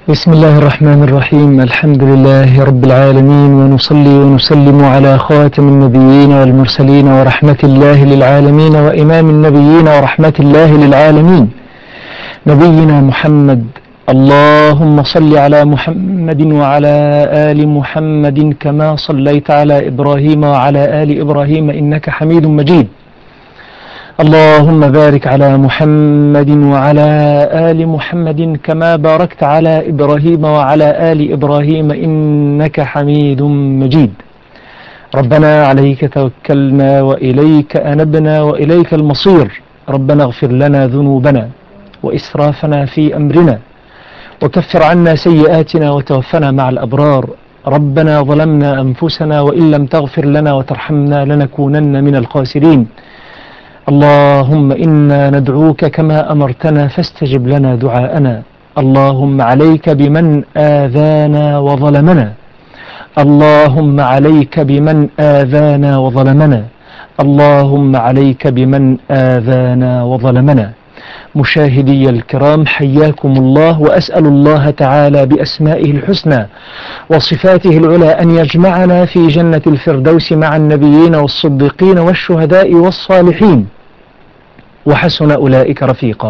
بسم الله الرحمن الرحيم الحمد لله رب العالمين ونصلي ونسلم على خاتم النبيين والمرسلين ورحمة الله للعالمين وإمام النبيين ورحمة الله للعالمين نبينا محمد اللهم صل على محمد وعلى آل محمد كما صليت على إبراهيم وعلى آل إبراهيم إنك حميد مجيد اللهم بارك على محمد وعلى آل محمد كما باركت على إبراهيم وعلى آل إبراهيم إنك حميد مجيد ربنا عليك توكلنا وإليك أنبنا وإليك المصير ربنا اغفر لنا ذنوبنا وإسرافنا في أمرنا وكفر عنا سيئاتنا وتوفنا مع الأبرار ربنا ظلمنا أنفسنا وإن لم تغفر لنا وترحمنا لنكونن من الخاسرين اللهم إنا ندعوك كما أمرتنا فاستجب لنا دعاءنا اللهم عليك بمن آذانا وظلمنا اللهم عليك بمن آذانا وظلمنا اللهم عليك بمن آذانا وظلمنا مشاهدي الكرام حياكم الله وأسأل الله تعالى بأسمائه الحسنى وصفاته العلى أن يجمعنا في جنة الفردوس مع النبيين والصديقين والشهداء والصالحين وحسن أولئك رفيقا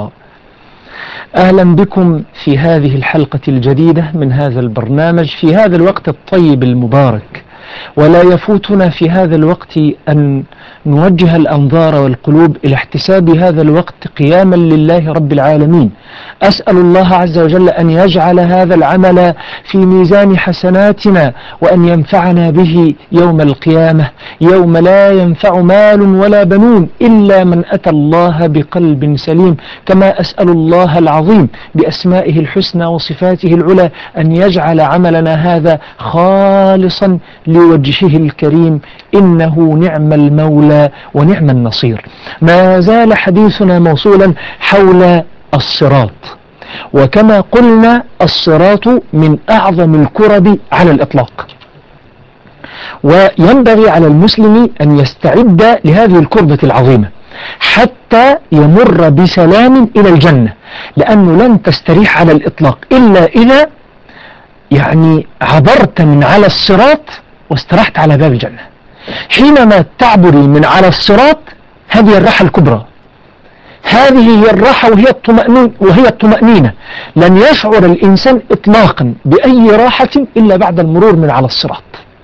أهلا بكم في هذه الحلقة الجديدة من هذا البرنامج في هذا الوقت الطيب المبارك ولا يفوتنا في هذا الوقت أن نوجه الأنظار والقلوب إلى احتساب هذا الوقت قياما لله رب العالمين أسأل الله عز وجل أن يجعل هذا العمل في ميزان حسناتنا وأن ينفعنا به يوم القيامة يوم لا ينفع مال ولا بنون إلا من أتى الله بقلب سليم كما أسأل الله العظيم بأسمائه الحسنى وصفاته العلى أن يجعل عملنا هذا خالصا لوجهه الكريم إنه نعم المولى ونعم النصير ما زال حديثنا موصولا حول الصراط وكما قلنا الصراط من أعظم الكرب على الإطلاق وينبغي على المسلم أن يستعد لهذه الكربة العظيمة حتى يمر بسلام إلى الجنة لأنه لن تستريح على الإطلاق إلا إذا يعني عبرت من على الصراط واسترحت على باب الجنة حينما تعبري من على الصراط هذه الراحة الكبرى هذه هي الراحة وهي الطمأنينة, وهي الطمأنينة لن يشعر الإنسان إطلاقا بأي راحة إلا بعد المرور من على الصراط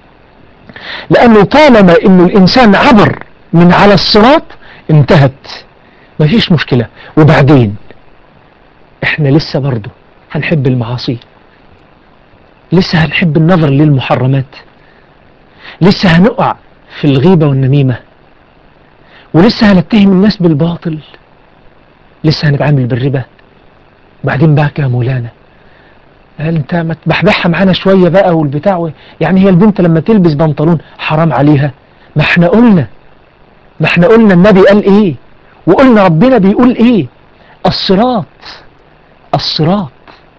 لأنه طالما أن الإنسان عبر من على الصراط انتهت ما فيش مشكلة وبعدين احنا لسه برضه هنحب المعاصي لسه هنحب النظر للمحرمات لسه هنقع في الغيبة والنميمة ولسه هنتهم الناس بالباطل لسه هنتعامل بالربا بعدين بقى يا مولانا انت ما تبحبحها معانا شوية بقى والبتاع يعني هي البنت لما تلبس بنطلون حرام عليها ما احنا قلنا ما احنا قلنا النبي قال ايه وقلنا ربنا بيقول ايه الصراط الصراط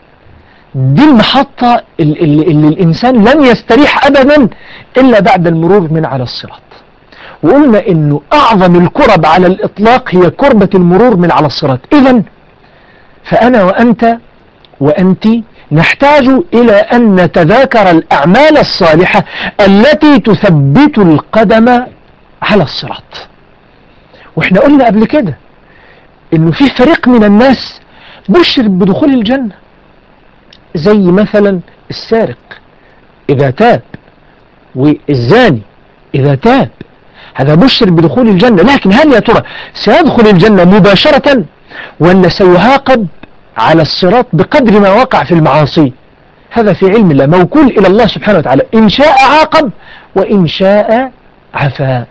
دي المحطة اللي, اللي الإنسان لن يستريح أبدا إلا بعد المرور من على الصراط وقلنا إنه أعظم الكرب على الإطلاق هي كربة المرور من على الصراط إذا فأنا وأنت وأنت نحتاج إلى أن نتذاكر الأعمال الصالحة التي تثبت القدم على الصراط وإحنا قلنا قبل كده إنه في فريق من الناس بشر بدخول الجنة زي مثلا السارق إذا تاب والزاني إذا تاب هذا بشر بدخول الجنة لكن هل يا ترى سيدخل الجنة مباشرة ولا سيعاقب على الصراط بقدر ما وقع في المعاصي هذا في علم الله موكول إلى الله سبحانه وتعالى إن شاء عاقب وإن شاء عفا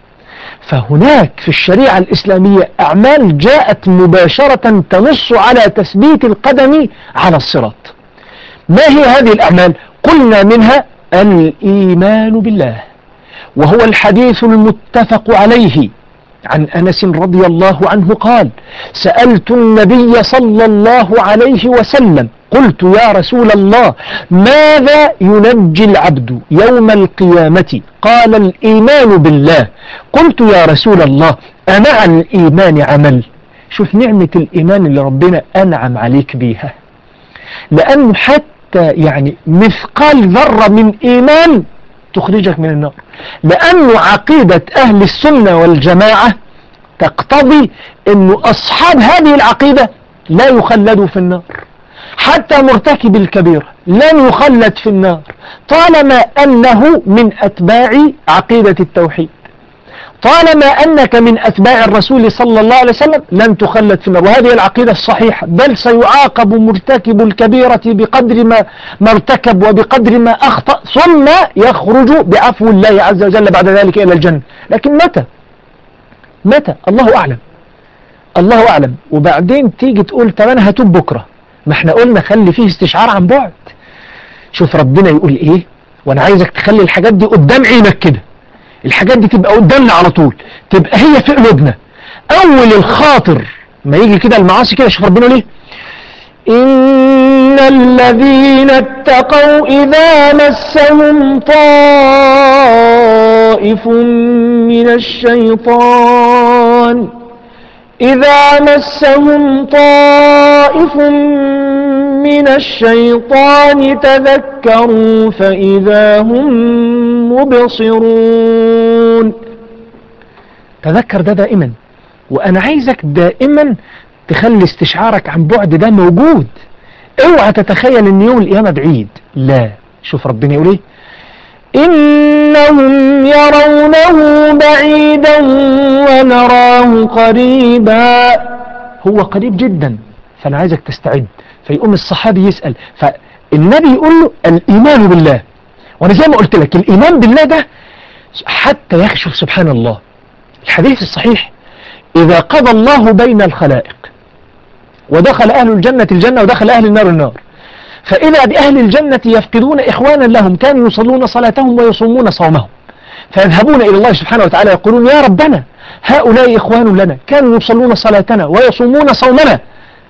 فهناك في الشريعة الإسلامية أعمال جاءت مباشرة تنص على تثبيت القدم على الصراط ما هي هذه الأعمال قلنا منها الإيمان بالله وهو الحديث المتفق عليه عن أنس رضي الله عنه قال سألت النبي صلى الله عليه وسلم قلت يا رسول الله ماذا ينجي العبد يوم القيامة قال الإيمان بالله قلت يا رسول الله أمع الإيمان عمل شوف نعمة الإيمان اللي ربنا أنعم عليك بيها لأنه حتى يعني مثقال ذرة من إيمان تخرجك من النار لأنه عقيدة أهل السنة والجماعة تقتضي أن أصحاب هذه العقيدة لا يخلدوا في النار حتى مرتكب الكبيرة لن يخلد في النار طالما أنه من أتباع عقيدة التوحيد طالما أنك من أتباع الرسول صلى الله عليه وسلم لن تخلد في النار وهذه العقيدة الصحيحة بل سيعاقب مرتكب الكبيرة بقدر ما, ما ارتكب وبقدر ما أخطأ ثم يخرج بعفو الله عز وجل بعد ذلك إلى الجنة لكن متى متى الله أعلم الله أعلم وبعدين تيجي تقول طب أنا هتوب بكرة ما احنا قلنا خلي فيه استشعار عن بعد شوف ربنا يقول ايه وانا عايزك تخلي الحاجات دي قدام عينك كده الحاجات دي تبقى قدامنا على طول تبقى هي في قلوبنا اول الخاطر ما يجي كده المعاصي كده شوف ربنا ليه إن الذين اتقوا إذا مسهم طائف من الشيطان إذا مسهم طائف من الشيطان تذكروا فإذا هم مبصرون تذكر ده دائما وأنا عايزك دائما تخلي استشعارك عن بعد ده موجود اوعى تتخيل ان يوم القيامة بعيد لا شوف ربنا يقول ايه إنهم يرونه بعيدا ونراه قريبا هو قريب جدا فأنا عايزك تستعد فيقوم الصحابي يسأل فالنبي يقول له الإيمان بالله وأنا زي ما قلت لك الإيمان بالله ده حتى يخشف سبحان الله الحديث الصحيح إذا قضى الله بين الخلائق ودخل أهل الجنة الجنة ودخل أهل النار النار فإذا بأهل الجنة يفقدون إخوانا لهم كانوا يصلون صلاتهم ويصومون صومهم فيذهبون إلى الله سبحانه وتعالى يقولون يا ربنا هؤلاء إخوان لنا كانوا يصلون صلاتنا ويصومون صومنا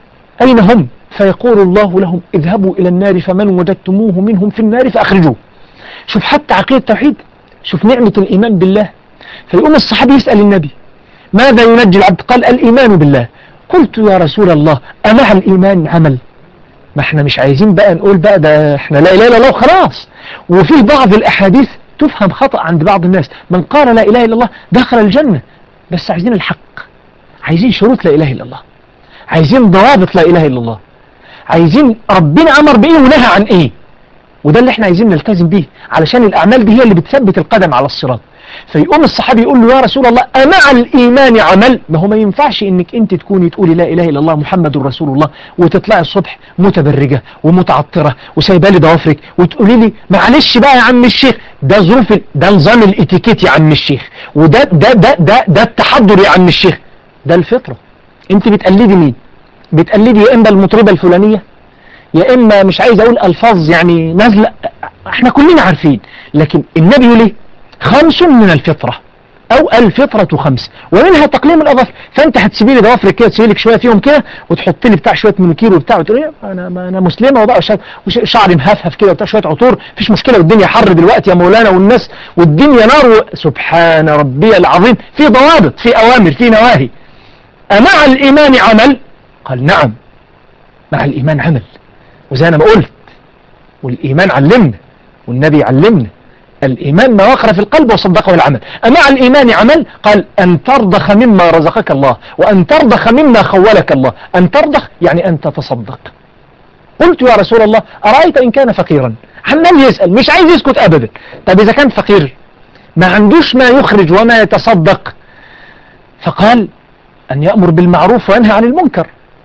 أين هم فيقول الله لهم اذهبوا إلى النار فمن وجدتموه منهم في النار فأخرجوه شوف حتى عقيدة التوحيد شوف نعمة الإيمان بالله فيقوم الصحابي يسأل النبي ماذا ينجي العبد قال الإيمان بالله قلت يا رسول الله أمع الإيمان عمل ما احنا مش عايزين بقى نقول بقى ده احنا لا اله الا الله وخلاص وفي بعض الاحاديث تفهم خطأ عند بعض الناس من قال لا اله الا الله دخل الجنة بس عايزين الحق عايزين شروط لا اله الا الله عايزين ضوابط لا اله الا الله عايزين ربنا امر بايه ونهى عن ايه وده اللي احنا عايزين نلتزم بيه علشان الاعمال دي هي اللي بتثبت القدم على الصراط فيقوم الصحابي يقول له يا رسول الله أمع الإيمان عمل ما هو ما ينفعش إنك أنت تكوني تقولي لا إله إلا الله محمد رسول الله وتطلعي الصبح متبرجة ومتعطرة وسايبه لي ضوافرك وتقولي لي معلش بقى يا عم الشيخ ده ظروف ده نظام الاتيكيت يا عم الشيخ وده ده ده ده ده التحضر يا عم الشيخ ده الفطرة أنت بتقلدي مين بتقلدي يا إما المطربة الفلانية يا إما مش عايز أقول ألفاظ يعني نازلة احنا كلنا عارفين لكن النبي يقول ايه خمس من الفطرة او الفطرة خمس ومنها تقليم الاظافر فانت هتسيبي لي ضوافرك كده تسيبي لك شويه فيهم كده وتحط لي بتاع شويه مونوكير وبتاع وتقول ايه انا ما انا مسلمه وبقى شعري مهفهف كده وبتاع شويه عطور مفيش مشكله والدنيا حر دلوقتي يا مولانا والناس والدنيا نار و... سبحان ربي العظيم في ضوابط في اوامر في نواهي امع الايمان عمل قال نعم مع الايمان عمل وزي انا ما قلت والايمان علمنا والنبي علمنا الإيمان ما وقر في القلب وصدقه العمل أمع الإيمان عمل قال أن ترضخ مما رزقك الله وأن ترضخ مما خولك الله أن ترضخ يعني أن تتصدق قلت يا رسول الله أرأيت إن كان فقيرا عمال يسأل مش عايز يسكت أبدا طب إذا كان فقير ما عندوش ما يخرج وما يتصدق فقال أن يأمر بالمعروف وينهى عن المنكر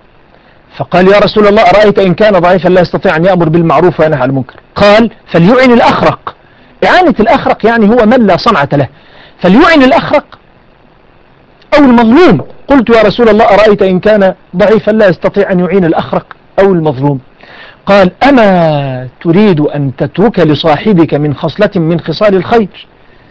فقال يا رسول الله أرأيت إن كان ضعيفا لا يستطيع أن يأمر بالمعروف وينهى عن المنكر قال فليعن الأخرق إعانة الأخرق يعني هو من لا صنعة له فليعن الأخرق أو المظلوم قلت يا رسول الله أرأيت إن كان ضعيفا لا يستطيع أن يعين الأخرق أو المظلوم قال أما تريد أن تترك لصاحبك من خصلة من خصال الخير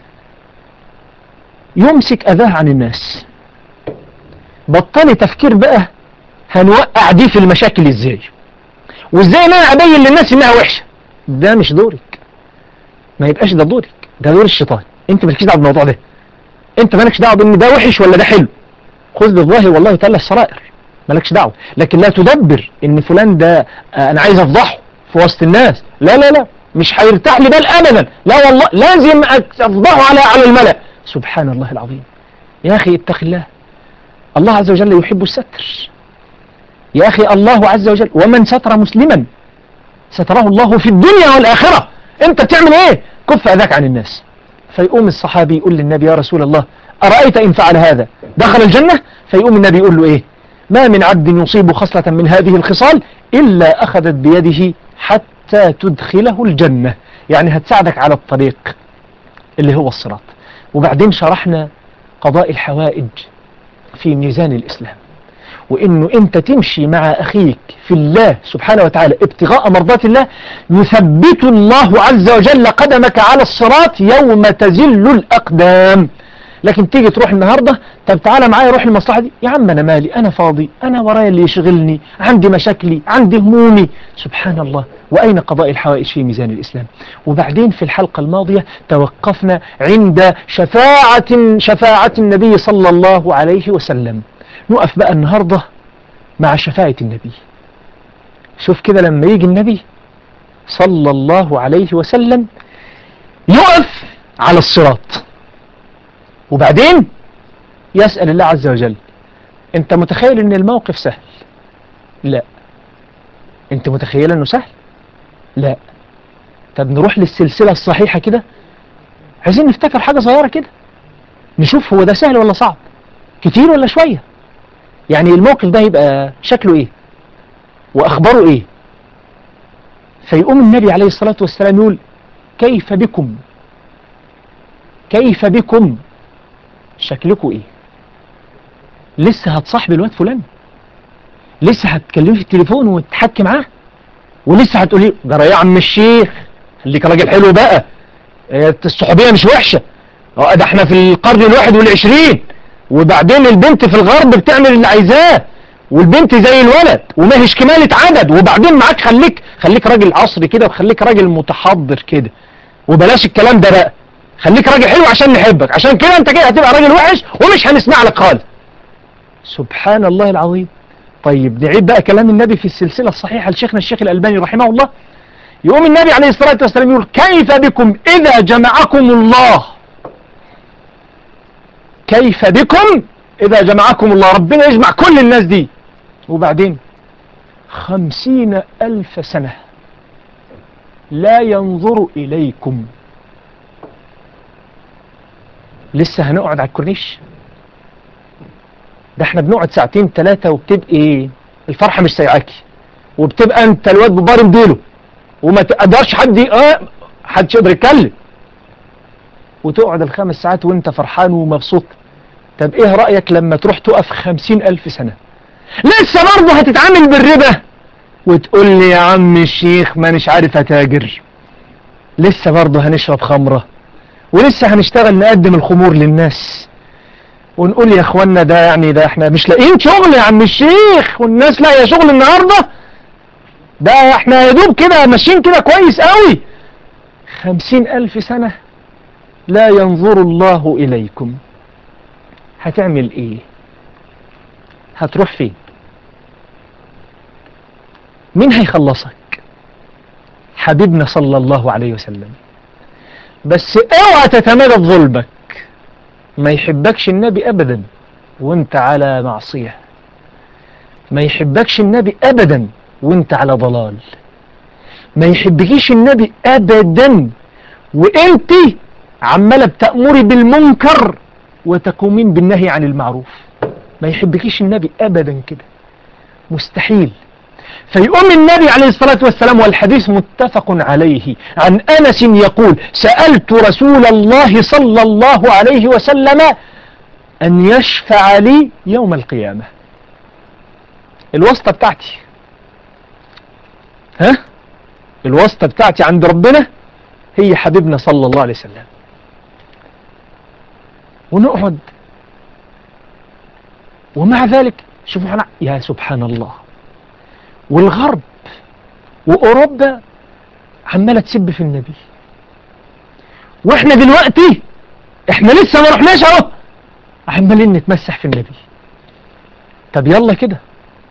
يمسك أذاه عن الناس بطلي تفكير بقى هنوقع دي في المشاكل ازاي وازاي انا ابين للناس انها وحشة ده مش دورك ما يبقاش ده دورك ده دور الشيطان انت مالكش دعوه بالموضوع ده انت مالكش دعوه بان ده وحش ولا ده حلو خذ بالظاهر والله تعالى السرائر مالكش دعوة لكن لا تدبر ان فلان ده آه، انا عايز افضحه في وسط الناس لا لا لا مش هيرتاح لي بال ابدا لا والله لازم افضحه على على الملأ سبحان الله العظيم يا اخي اتق الله الله عز وجل يحب الستر يا اخي الله عز وجل ومن ستر مسلما ستره الله في الدنيا والاخرة انت بتعمل ايه كف اذاك عن الناس فيقوم الصحابي يقول للنبي يا رسول الله أرأيت إن فعل هذا دخل الجنة فيقوم النبي يقول له إيه ما من عبد يصيب خصلة من هذه الخصال إلا أخذت بيده حتى تدخله الجنة يعني هتساعدك على الطريق اللي هو الصراط وبعدين شرحنا قضاء الحوائج في ميزان الإسلام وإنه أنت تمشي مع أخيك في الله سبحانه وتعالى ابتغاء مرضات الله يثبت الله عز وجل قدمك على الصراط يوم تزل الأقدام لكن تيجي تروح النهاردة طب تعالى معايا روح المصلحة دي يا عم أنا مالي أنا فاضي أنا ورايا اللي يشغلني عندي مشاكلي عندي همومي سبحان الله وأين قضاء الحوائج في ميزان الإسلام وبعدين في الحلقة الماضية توقفنا عند شفاعة شفاعة النبي صلى الله عليه وسلم نقف بقى النهاردة مع شفاعة النبي شوف كده لما يجي النبي صلى الله عليه وسلم يقف على الصراط وبعدين يسأل الله عز وجل انت متخيل ان الموقف سهل لا انت متخيل انه سهل لا طب نروح للسلسلة الصحيحة كده عايزين نفتكر حاجة صغيرة كده نشوف هو ده سهل ولا صعب كتير ولا شوية يعني الموقف ده يبقى شكله ايه واخباره ايه فيقوم النبي عليه الصلاة والسلام يقول كيف بكم كيف بكم شكلكم ايه لسه هتصاحب الواد فلان لسه هتكلمي في التليفون وتحكي معاه ولسه هتقولي جرى يا عم الشيخ خليك راجل حلو بقى آه، الصحوبيه مش وحشه اه ده احنا في القرن الواحد والعشرين وبعدين البنت في الغرب بتعمل اللي عايزاه والبنت زي الولد وما هيش كمالة عدد وبعدين معاك خليك خليك راجل عصري كده وخليك راجل متحضر كده وبلاش الكلام ده بقى خليك راجل حلو عشان نحبك عشان كده انت كده هتبقى راجل وحش ومش هنسمع لك خالص سبحان الله العظيم طيب نعيد بقى كلام النبي في السلسلة الصحيحة لشيخنا الشيخ الألباني رحمه الله يقوم النبي عليه الصلاة والسلام يقول كيف بكم إذا جمعكم الله كيف بكم إذا جمعكم الله ربنا يجمع كل الناس دي وبعدين خمسين ألف سنة لا ينظر إليكم لسه هنقعد على الكورنيش ده احنا بنقعد ساعتين ثلاثة وبتبقي الفرحة مش سايعاكي وبتبقى انت الواد ببار ديله وما تقدرش حد ي- اه حدش يقدر يتكلم وتقعد الخمس ساعات وانت فرحان ومبسوط طب ايه رأيك لما تروح تقف خمسين ألف سنة لسه برضه هتتعامل بالربا وتقول لي يا عم الشيخ ما مش عارف اتاجر لسه برضه هنشرب خمرة ولسه هنشتغل نقدم الخمور للناس ونقول يا اخوانا ده يعني ده احنا مش لاقيين شغل يا عم الشيخ والناس لاقيه شغل النهارده ده احنا يا دوب كده ماشيين كده كويس قوي خمسين ألف سنة لا ينظر الله إليكم هتعمل ايه هتروح فين مين هيخلصك حبيبنا صلى الله عليه وسلم بس اوعى تتمادى في ظلمك ما يحبكش النبي ابدا وانت على معصية ما يحبكش النبي ابدا وانت على ضلال ما يحبكيش النبي ابدا وانت عمالة بتأمري بالمنكر وتقومين بالنهي عن المعروف ما يحبكيش النبي ابدا كده مستحيل فيقوم النبي عليه الصلاة والسلام والحديث متفق عليه عن أنس يقول سألت رسول الله صلى الله عليه وسلم أن يشفع لي يوم القيامة الواسطة بتاعتي ها الواسطة بتاعتي عند ربنا هي حبيبنا صلى الله عليه وسلم ونقعد ومع ذلك شوفوا احنا يا سبحان الله والغرب واوروبا عماله تسب في النبي واحنا دلوقتي احنا لسه ما رحناش اهو عمالين نتمسح في النبي طب يلا كده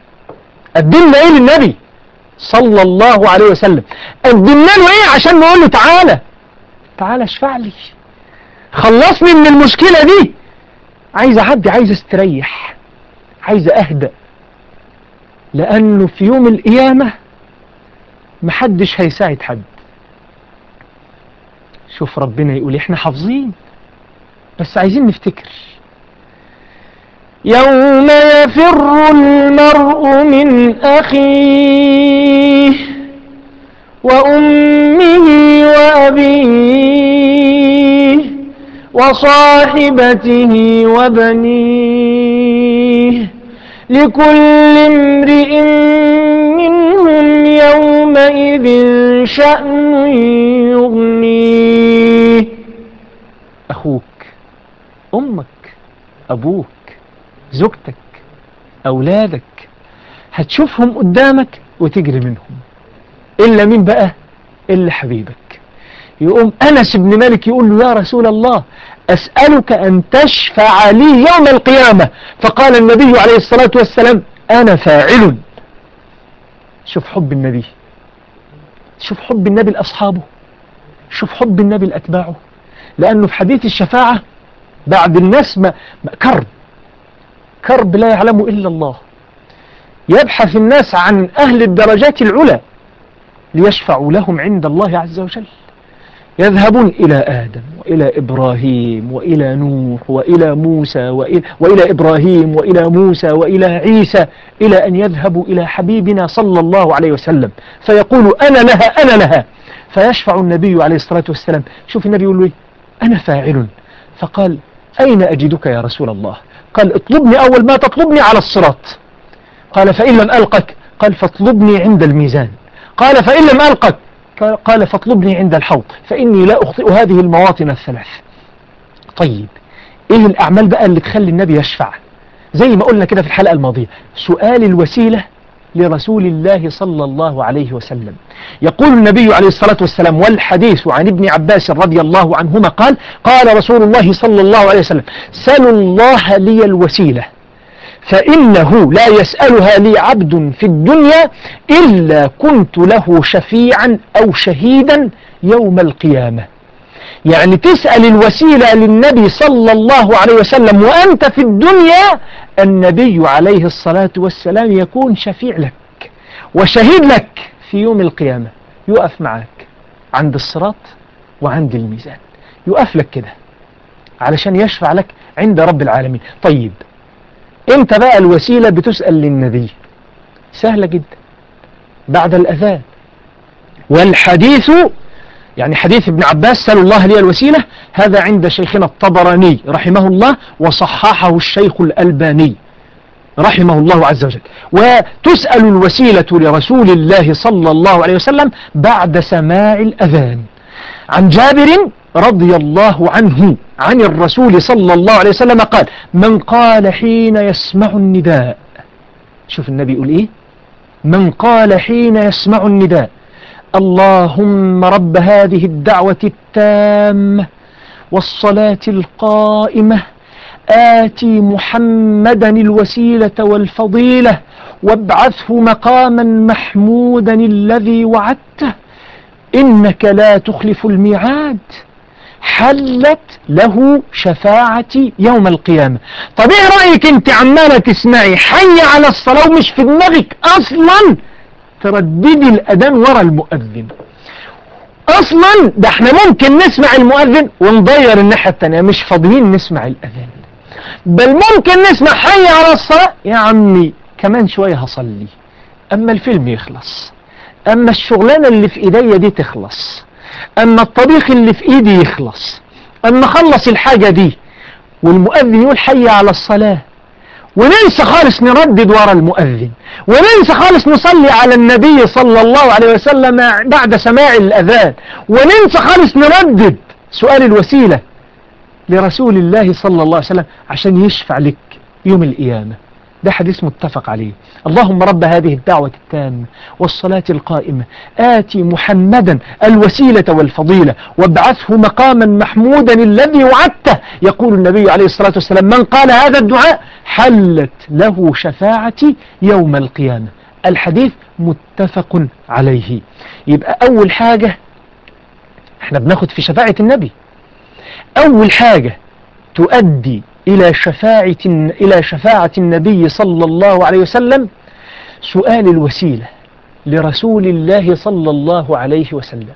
قدمنا ايه للنبي صلى الله عليه وسلم قدمنا له ايه عشان نقول له تعالى تعالى اشفع لي خلصني من المشكلة دي عايز اعدي عايز استريح عايز اهدأ لانه في يوم القيامة محدش هيساعد حد شوف ربنا يقول احنا حافظين بس عايزين نفتكر يوم يفر المرء من أخيه وأمه وأبيه وصاحبته وبنيه لكل امرئ منهم يومئذ شأن يغنيه أخوك أمك أبوك زوجتك أولادك هتشوفهم قدامك وتجري منهم إلا مين بقى إلا حبيبك يقوم أنس بن مالك يقول له يا رسول الله أسألك أن تشفع لي يوم القيامة فقال النبي عليه الصلاة والسلام أنا فاعل شوف حب النبي شوف حب النبي لأصحابه شوف حب النبي لأتباعه لأنه في حديث الشفاعة بعد الناس ما ما- كرب كرب لا يعلمه إلا الله يبحث الناس عن أهل الدرجات العلى ليشفعوا لهم عند الله عز وجل يذهبون إلى آدم وإلى إبراهيم وإلى نوح وإلى موسى وإلى, وإلى إبراهيم وإلى موسى وإلى عيسى إلى أن يذهبوا إلى حبيبنا صلى الله عليه وسلم فيقول أنا لها أنا لها فيشفع النبي عليه الصلاة والسلام شوف النبي يقول له إيه؟ أنا فاعل فقال أين أجدك يا رسول الله قال اطلبني أول ما تطلبني على الصراط قال فإن لم ألقك قال فاطلبني عند الميزان قال فإن لم ألقك قال- قال فاطلبني عند الحوض فإني لا أخطئ هذه المواطن الثلاث طيب إيه الأعمال بقى اللي تخلي النبي يشفع زي ما قلنا كده في الحلقة الماضية سؤال الوسيلة لرسول الله صلى الله عليه وسلم يقول النبي عليه الصلاة والسلام والحديث عن ابن عباس رضي الله عنهما قال قال رسول الله صلى الله عليه وسلم سلوا الله لي الوسيلة فإنه لا يسألها لي عبد في الدنيا إلا كنت له شفيعا أو شهيدا يوم القيامة يعني تسأل الوسيلة للنبي صلى الله عليه وسلم وأنت في الدنيا النبي عليه الصلاة والسلام يكون شفيع لك وشهيد لك في يوم القيامة يقف معك عند الصراط وعند الميزان يقف لك كده علشان يشفع لك عند رب العالمين طيب انت بقى الوسيلة بتسأل للنبي سهلة جدا بعد الأذان والحديث يعني حديث ابن عباس سألوا الله لي الوسيلة هذا عند شيخنا الطبراني رحمه الله وصححه الشيخ الألباني رحمه الله عز وجل وتسأل الوسيلة لرسول الله صلى الله عليه وسلم بعد سماع الأذان عن جابر رضي الله عنه عن الرسول صلى الله عليه وسلم قال من قال حين يسمع النداء شوف النبي يقول ايه من قال حين يسمع النداء اللهم رب هذه الدعوة التامة والصلاة القائمة آتي محمدا الوسيلة والفضيلة وابعثه مقاما محمودا الذي وعدته إنك لا تخلف الميعاد حلت له شفاعتي يوم القيامة طب ايه رأيك انت عمالة تسمعي حي على الصلاة ومش في دماغك اصلا ترددي الاذان ورا المؤذن اصلا ده احنا ممكن نسمع المؤذن ونضير الناحية التانية مش فاضيين نسمع الاذان بل ممكن نسمع حي على الصلاة يا عمي كمان شوية هصلي اما الفيلم يخلص اما الشغلانة اللي في ايديا دي تخلص اما الطبيخ اللي في ايدي يخلص اما اخلص الحاجة دي والمؤذن يقول حي على الصلاة وننسى خالص نردد ورا المؤذن وننسى خالص نصلي على النبي صلى الله عليه وسلم بعد سماع الأذان وننسى خالص نردد سؤال الوسيلة لرسول الله صلى الله عليه وسلم عشان يشفع لك يوم القيامة ده حديث متفق عليه اللهم رب هذه الدعوة التامة والصلاة القائمة آتي محمدا الوسيلة والفضيلة وابعثه مقاما محمودا الذي وعدته يقول النبي عليه الصلاة والسلام من قال هذا الدعاء حلت له شفاعتي يوم القيامة الحديث متفق عليه يبقى أول حاجة احنا بناخد في شفاعة النبي أول حاجة تؤدي إلى شفاعة إلى شفاعة النبي صلى الله عليه وسلم سؤال الوسيلة لرسول الله صلى الله عليه وسلم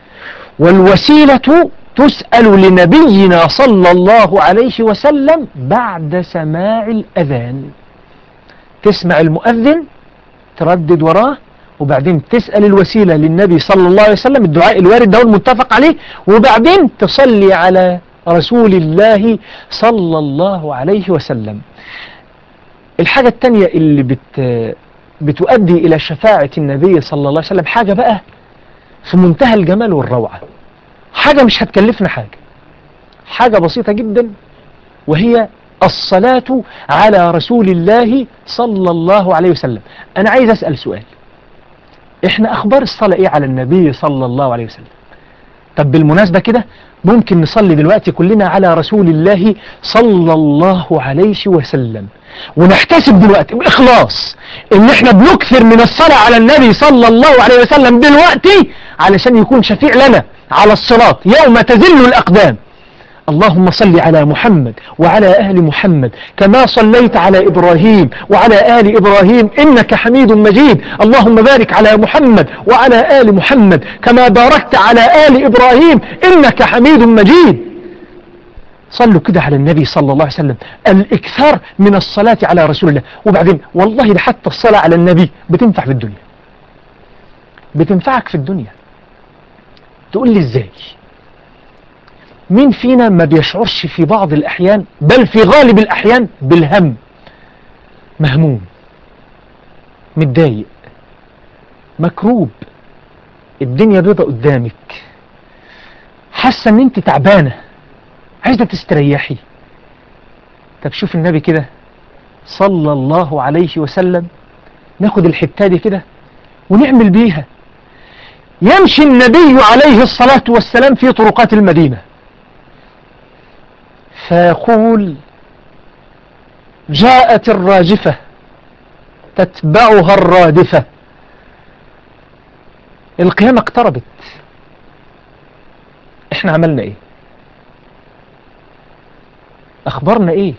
والوسيلة تسأل لنبينا صلى الله عليه وسلم بعد سماع الأذان تسمع المؤذن تردد وراه وبعدين تسأل الوسيلة للنبي صلى الله عليه وسلم الدعاء الوارد ده المتفق عليه وبعدين تصلي على رسول الله صلى الله عليه وسلم الحاجة التانية اللي بت بتؤدي إلى شفاعة النبي صلى الله عليه وسلم حاجة بقى في منتهى الجمال والروعة حاجة مش هتكلفنا حاجة حاجة بسيطة جدا وهي الصلاة على رسول الله صلى الله عليه وسلم أنا عايز أسأل سؤال إحنا أخبار الصلاة إيه على النبي صلى الله عليه وسلم طب بالمناسبة كده ممكن نصلي دلوقتي كلنا على رسول الله صلى الله عليه وسلم ونحتسب دلوقتي بإخلاص إن إحنا بنكثر من الصلاة على النبي صلى الله عليه وسلم دلوقتي علشان يكون شفيع لنا على الصراط يوم تزل الأقدام اللهم صل على محمد وعلى آل محمد كما صليت على إبراهيم وعلى آل إبراهيم إنك حميد مجيد اللهم بارك على محمد وعلى آل محمد كما باركت على آل إبراهيم إنك حميد مجيد صلوا كده على النبي صلى الله عليه وسلم الإكثار من الصلاة على رسول الله وبعدين والله ده حتى الصلاة على النبي بتنفع في الدنيا بتنفعك في الدنيا تقول لي ازاي مين فينا ما بيشعرش في بعض الأحيان بل في غالب الأحيان بالهم مهموم متضايق مكروب الدنيا بيضة قدامك حاسة ان انت تعبانة عايزة تستريحي طب شوف النبي كده صلى الله عليه وسلم ناخد الحتة دي كده ونعمل بيها يمشي النبي عليه الصلاة والسلام في طرقات المدينة فيقول جاءت الراجفة تتبعها الرادفة القيامة اقتربت احنا عملنا ايه اخبرنا ايه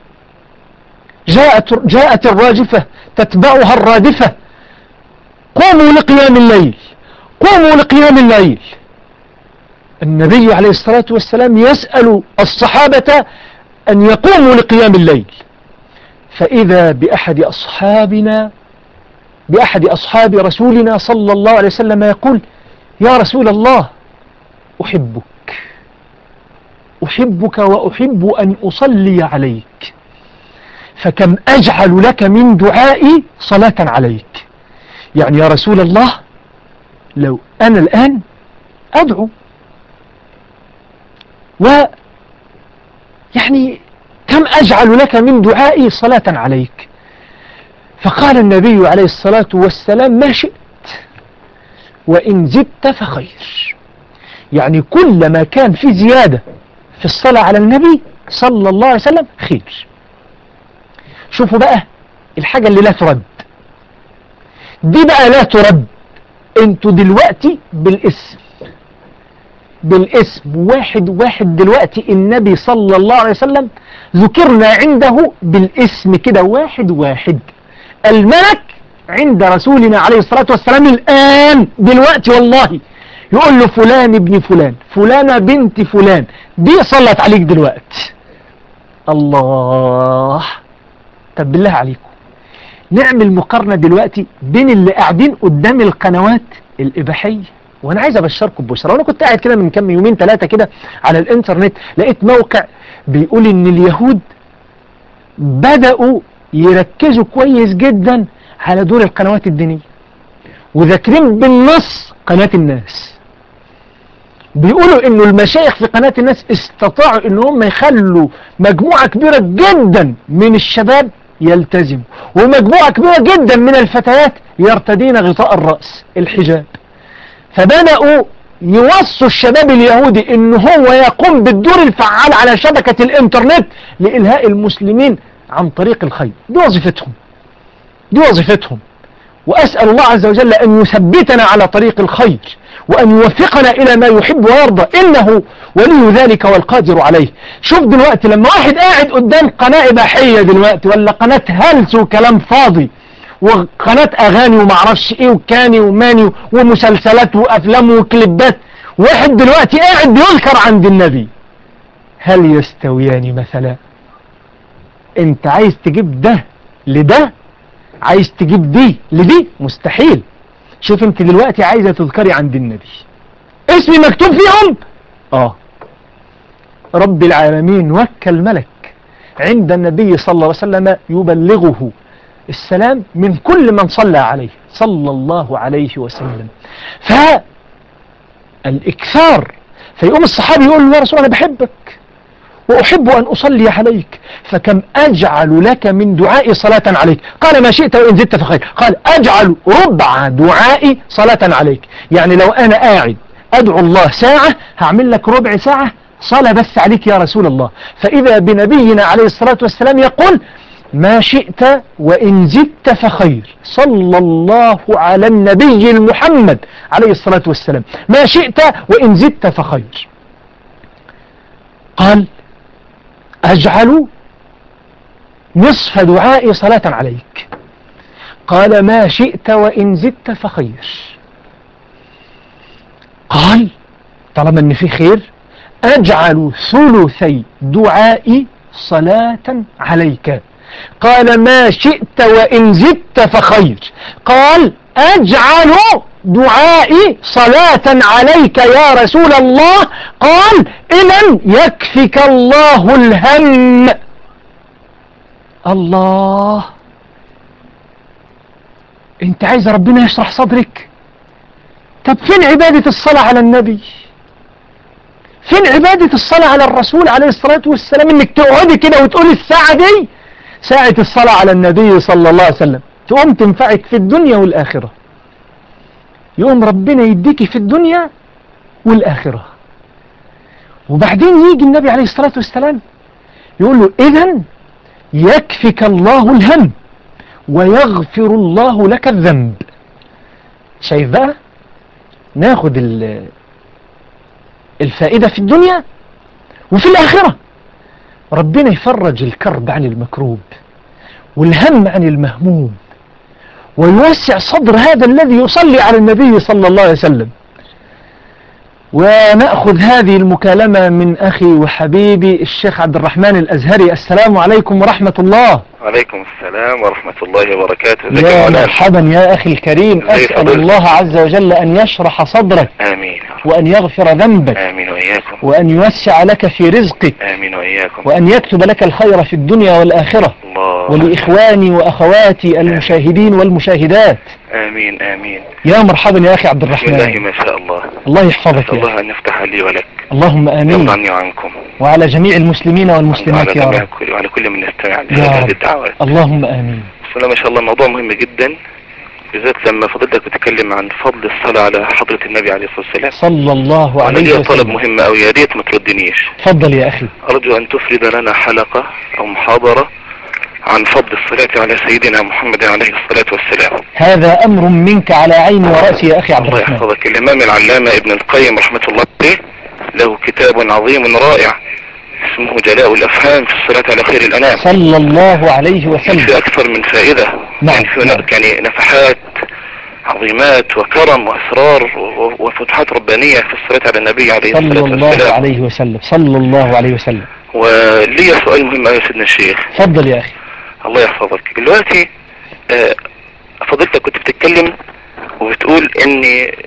جاءت, جاءت الراجفة تتبعها الرادفة قوموا لقيام الليل قوموا لقيام الليل النبي عليه الصلاة والسلام يسأل الصحابة أن يقوموا لقيام الليل فإذا بأحد أصحابنا بأحد أصحاب رسولنا صلى الله عليه وسلم يقول يا رسول الله أحبك أحبك وأحب أن أصلي عليك فكم أجعل لك من دعائي صلاة عليك يعني يا رسول الله لو أنا الآن أدعو و يعني كم أجعل لك من دعائي صلاة عليك فقال النبي عليه الصلاة والسلام ما شئت وإن زدت فخير يعني كلما كان في زيادة في الصلاة على النبي صلى الله عليه وسلم خير شوفوا بقى الحاجة اللي لا ترد دي بقى لا ترد انتوا دلوقتي بالاسم بالاسم واحد واحد دلوقتي النبي صلى الله عليه وسلم ذكرنا عنده بالاسم كده واحد واحد الملك عند رسولنا عليه الصلاة والسلام الآن دلوقتي والله يقول له فلان ابن فلان فلانة بنت فلان دي صلت عليك دلوقتي الله طب بالله عليكم نعمل مقارنة دلوقتي بين اللي قاعدين قدام القنوات الإباحية وانا عايز ابشركم ببشرة وانا كنت قاعد كده من كام يومين ثلاثة كده على الانترنت لقيت موقع بيقول ان اليهود بدأوا يركزوا كويس جدا على دور القنوات الدينية وذاكرين بالنص قناة الناس بيقولوا انه المشايخ في قناة الناس استطاعوا ان هم يخلوا مجموعة كبيرة جدا من الشباب يلتزموا ومجموعة كبيرة جدا من الفتيات يرتدين غطاء الرأس الحجاب فبدأوا يوصوا الشباب اليهودي ان هو يقوم بالدور الفعال على شبكة الانترنت لإلهاء المسلمين عن طريق الخير دي وظيفتهم دي وظيفتهم وأسأل الله عز وجل أن يثبتنا على طريق الخير وأن يوفقنا إلى ما يحب ويرضى إنه ولي ذلك والقادر عليه شوف دلوقتي لما واحد قاعد قدام قناة إباحية دلوقتي ولا قناة هلس وكلام فاضي وقناة أغاني ومعرفش إيه وكاني وماني ومسلسلات وأفلام وكليبات واحد دلوقتي قاعد بيذكر عند النبي هل يستويان مثلا انت عايز تجيب ده لده عايز تجيب دي لدي مستحيل شوف انت دلوقتي عايزة تذكري عند النبي اسمي مكتوب فيهم اه رب العالمين وكل ملك عند النبي صلى الله عليه وسلم يبلغه السلام من كل من صلى عليه صلى الله عليه وسلم فالإكثار فيقوم الصحابي يقول له يا رسول الله أنا بحبك وأحب أن أصلي عليك فكم أجعل لك من دعائي صلاة عليك قال ما شئت وإن زدت فخير قال أجعل ربع دعائي صلاة عليك يعني لو أنا قاعد أدعو الله ساعة هعمل لك ربع ساعة صلاة بس عليك يا رسول الله فإذا بنبينا عليه الصلاة والسلام يقول ما شئت وإن زدت فخير صلى الله على النبي المحمد عليه الصلاة والسلام ما شئت وإن زدت فخير قال أجعل نصف دعائي صلاة عليك قال ما شئت وإن زدت فخير قال طالما ان في خير أجعل ثلثي دعائي صلاة عليك قال ما شئت وإن زدت فخير قال أجعل دعائي صلاة عليك يا رسول الله قال إذا يكفك الله الهم الله انت عايز ربنا يشرح صدرك طب فين عبادة الصلاة على النبي فين عبادة الصلاة على الرسول عليه الصلاة والسلام انك تقعدي كده وتقولي الساعة دي ساعة الصلاة على النبي صلى الله عليه وسلم تقوم تنفعك في الدنيا والآخرة يقوم ربنا يديكي في الدنيا والآخرة وبعدين يجي النبي عليه الصلاة والسلام يقول له إذا يكفك الله الهم ويغفر الله لك الذنب شايف بقى ناخد الفائدة في الدنيا وفي الآخرة ربنا يفرج الكرب عن المكروب والهم عن المهموم ويوسع صدر هذا الذي يصلي على النبي صلى الله عليه وسلم ونأخذ هذه المكالمة من أخي وحبيبي الشيخ عبد الرحمن الأزهري السلام عليكم ورحمة الله وعليكم السلام ورحمة الله وبركاته يا مرحبا يا أخي الكريم أسأل الله عز وجل أن يشرح صدرك آمين وأن يغفر ذنبك آمين وإياكم وأن يوسع لك في رزقك آمين وإياكم وأن يكتب لك الخير في الدنيا والآخرة الله ولإخواني وأخواتي المشاهدين والمشاهدات آمين آمين يا مرحبا يا أخي عبد بسم الله الرحمن ما شاء الله الله يحفظك أسأل يا الله أخي أن يفتح لي ولك اللهم يرضى آمين عني وعنكم وعلى جميع المسلمين والمسلمات وعلى يا جميع رب كل وعلى كل من يستمع يا لهذه رب. الدعوات اللهم آمين بسم الله ما شاء الله موضوع مهم جدا بالذات لما فضلتك بتتكلم عن فضل الصلاة على حضرة النبي عليه الصلاة والسلام صلى الله وأنا عليه لي طلب وسلم مهم أوي يا ريت ما تردنيش تفضل يا أخي أرجو أن تفرد لنا حلقة أو محاضرة عن فضل الصلاة على سيدنا محمد عليه الصلاة والسلام هذا أمر منك على عيني ورأسي يا أخي عبد الله الرحمن يحفظك الإمام العلامة ابن القيم رحمة الله عليه له كتاب عظيم رائع اسمه جلاء الأفهام في الصلاة على خير الأنام صلى الله عليه في وسلم أكثر من فائدة نعم، يعني في نعم. يعني نفحات عظيمات وكرم وأسرار و- وفتحات ربانية في الصلاة على النبي عليه صلى الصلاة الله والسلام عليه وسلم صلى الله عليه وسلم ولي سؤال مهم أوي يا سيدنا الشيخ تفضل يا أخي الله يحفظك دلوقتي آه، فضلتك كنت بتتكلم وبتقول ان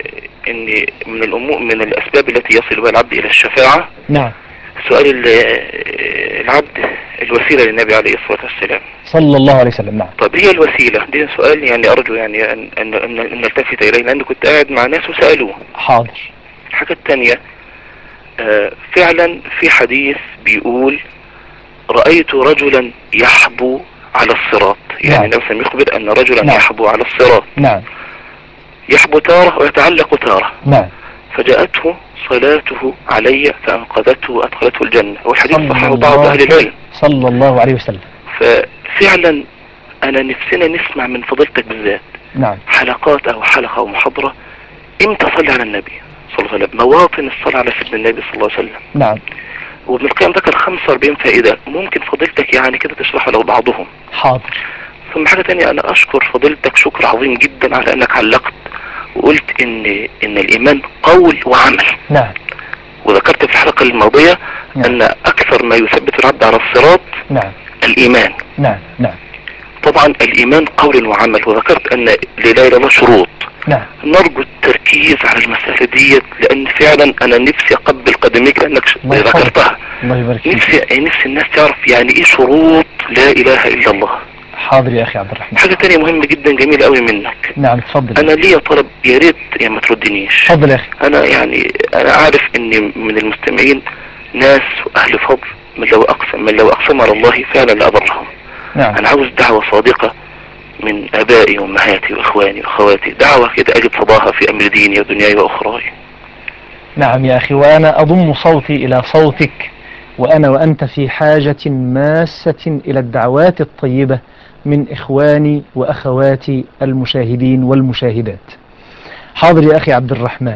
ان من الامور من الاسباب التي يصل بها العبد الى الشفاعة نعم سؤال ال- آه، العبد الوسيلة للنبي عليه الصلاة والسلام صلى الله عليه وسلم نعم طب هي الوسيلة دي سؤال يعني ارجو يعني ان ان ان, أن نلتفت اليه لان كنت قاعد مع ناس وسألوه حاضر الحاجة التانية آه، فعلا في حديث بيقول رأيت رجلا يحبو على الصراط يعني نعم. النبي صلى الله عليه وسلم يخبر ان رجلا نعم. يحبو على الصراط نعم يحبو تارة ويتعلق تارة نعم فجاءته صلاته علي فأنقذته وأدخلته الجنة والحديث صلى صححه بعض الله- أهل العلم صلى الله عليه وسلم ففعلا أنا نفسنا نسمع من فضيلتك بالذات نعم حلقات او حلقة او محاضرة امتى صلي على النبي صلى الله عليه وسلم مواطن الصلاة على سيدنا النبي صلى الله عليه وسلم نعم وابن القيم ذكر 45 فائدة ممكن فضيلتك يعني كده تشرح لو بعضهم حاضر ثم حاجة تانية انا اشكر فضيلتك شكر عظيم جدا على انك علقت وقلت ان ان الايمان قول وعمل نعم وذكرت في الحلقة الماضية نعم. ان اكثر ما يثبت العبد على الصراط نعم الايمان نعم نعم طبعا الايمان قول وعمل وذكرت ان لله الا الله شروط نعم نرجو التركيز على المسألة ديت لان فعلا انا نفسي اقبل قدميك لانك ش- الله يحفظك. ذكرتها الله يبارك فيك نفسي نفسي الناس تعرف يعني ايه شروط لا اله الا الله حاضر يا اخي عبد الرحمن حاجة تانية مهمة جدا جميلة قوي منك نعم تفضل انا ليا طلب يا ريت يعني ما تردنيش تفضل يا اخي انا يعني انا عارف ان من المستمعين ناس واهل فضل من لو اقسم من لو اقسم على الله فعلا لابرهم نعم انا عاوز دعوة صادقة من ابائي وامهاتي واخواني واخواتي دعوة كده اجد صداها في امر ديني ودنياي واخراي نعم يا أخي وأنا أضم صوتي إلى صوتك وأنا وأنت في حاجة ماسة إلى الدعوات الطيبة من إخواني وأخواتي المشاهدين والمشاهدات حاضر يا أخي عبد الرحمن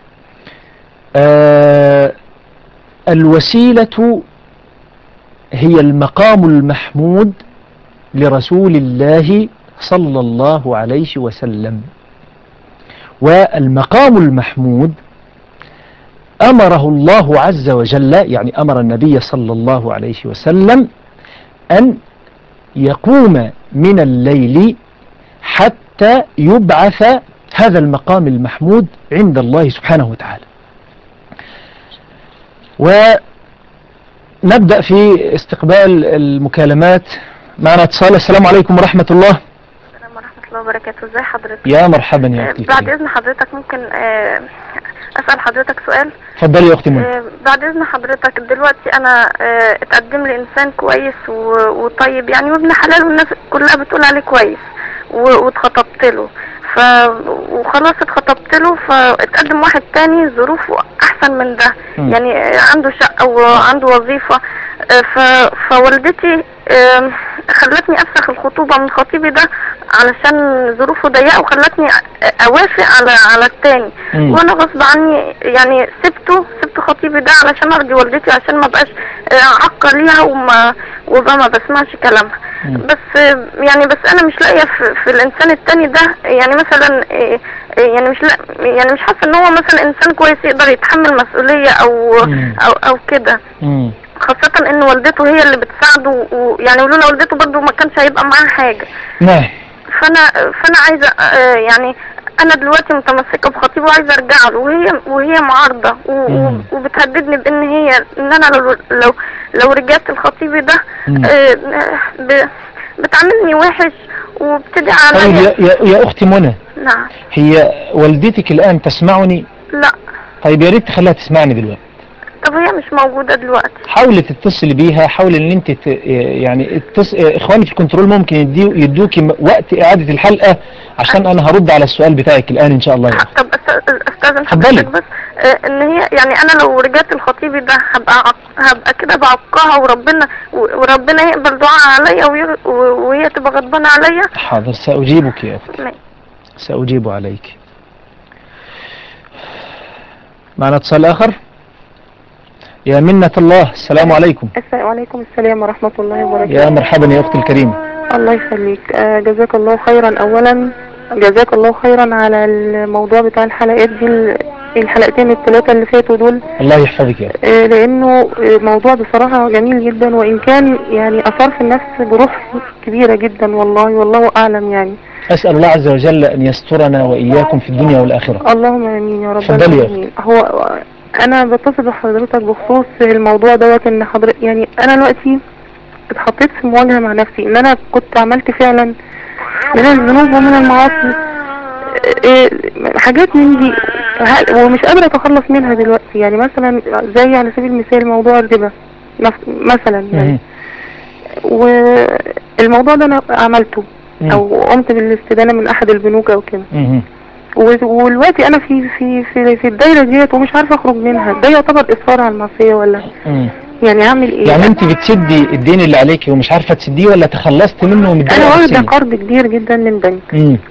آه الوسيلة هي المقام المحمود لرسول الله صلى الله عليه وسلم والمقام المحمود أمره الله عز وجل يعني أمر النبي صلى الله عليه وسلم أن يقوم من الليل حتى يبعث هذا المقام المحمود عند الله سبحانه وتعالى ونبدأ في استقبال المكالمات معنا اتصال السلام عليكم ورحمة الله السلام ورحمة الله وبركاته ازي حضرتك يا مرحبا يا آه، أختي بعد الكريمة. اذن حضرتك ممكن آه، اسأل حضرتك سؤال اتفضلي يا أختي منى آه، بعد اذن حضرتك دلوقتي انا آه، اتقدم لي انسان كويس و- وطيب يعني وابن حلال والناس كلها بتقول عليه كويس و- واتخطبت له ف وخلاص اتخطبت له فاتقدم واحد تاني ظروفه احسن من ده مم. يعني آه، عنده شقة وعنده وظيفة آه، ف... فوالدتي آم، خلتني افسخ الخطوبة من خطيبي ده علشان ظروفه ضيقة وخلتني أ- اوافق على على التاني مم. وانا غصب عني يعني سبته سبت خطيبي ده علشان ارضي والدتي عشان ما بقاش آه، عقة ليها وما وبقى ما بسمعش كلامها مم. بس آه، يعني بس انا مش لاقيه في, في الانسان التاني ده يعني مثلا آه، آه، يعني مش لا يعني مش حاسه ان هو مثلا انسان كويس يقدر يتحمل مسؤوليه او مم. او او كده مم. خاصة ان والدته هي اللي بتساعده ويعني ولولا والدته برضه ما كانش هيبقى معاه حاجة نعم فانا فانا عايزة آه، يعني انا دلوقتي متمسكة بخطيبي وعايزة ارجع له وهي وهي معارضة و- و- مم. وبتهددني بان هي ان انا لو لو لو رجعت لخطيبي ده مم. آه، ب- بتعاملني وحش وبتدعي طيب عليا يا, يا, يا أختي منى نعم هي والدتك الآن تسمعني لا طيب يا ريت تخليها تسمعني دلوقتي طب هي مش موجودة دلوقتي حاولي تتصلي بيها حاولي ان انت ت... يعني اتص... اخواني في الكنترول ممكن يديو... يدوكي م- وقت اعادة الحلقة عشان انا هرد على السؤال بتاعك الان ان شاء الله يا أختي. طب أست- استاذن اتفضلي. حضرتك بس آه، ان هي يعني انا لو رجعت لخطيبي ده هبقى عق- هبقى كده بعقها وربنا و- وربنا يقبل دعاء عليا وي- و- وهي تبقى غضبانه عليا حاضر سأجيبك يا أختي ما- سأجيب عليك معنا اتصال آخر يا منة الله السلام عليكم السلام عليكم السلام ورحمة الله وبركاته يا مرحبا يا أختي الكريمة الله يخليك آه، جزاك الله خيرا أولا جزاك الله خيرا على الموضوع بتاع الحلقات دي ال- الحلقتين الثلاثة اللي فاتوا دول الله يحفظك يا أختي آه، لأنه آه، موضوع بصراحة جميل جدا وإن كان يعني أثار في النفس جروح كبيرة جدا والله والله أعلم يعني أسأل الله عز وجل أن يسترنا وإياكم في الدنيا والآخرة اللهم امين يا رب اتفضلي يا العالمين هو انا بتصل بحضرتك بخصوص الموضوع دوت ان حضرتك يعني انا دلوقتي اتحطيت في مواجهه مع نفسي ان انا كنت عملت فعلا من الذنوب ومن المعاصي إيه، حاجات من دي ه- ومش قادره اتخلص منها دلوقتي يعني مثلا زي على سبيل المثال موضوع الربا نف- مثلا يعني مم. والموضوع ده انا عملته مم. او قمت بالاستدانه من احد البنوك او كده مم. و- ودلوقتي انا في في في في الدايره ديت ومش عارفه اخرج منها ده يعتبر اصرار على المعصيه ولا مم. يعني اعمل ايه يعني انت بتسدي الدين اللي عليك ومش عارفه تسديه ولا تخلصت منه من انا واخده نفسيا؟ قرض كبير جدا من بنك مم.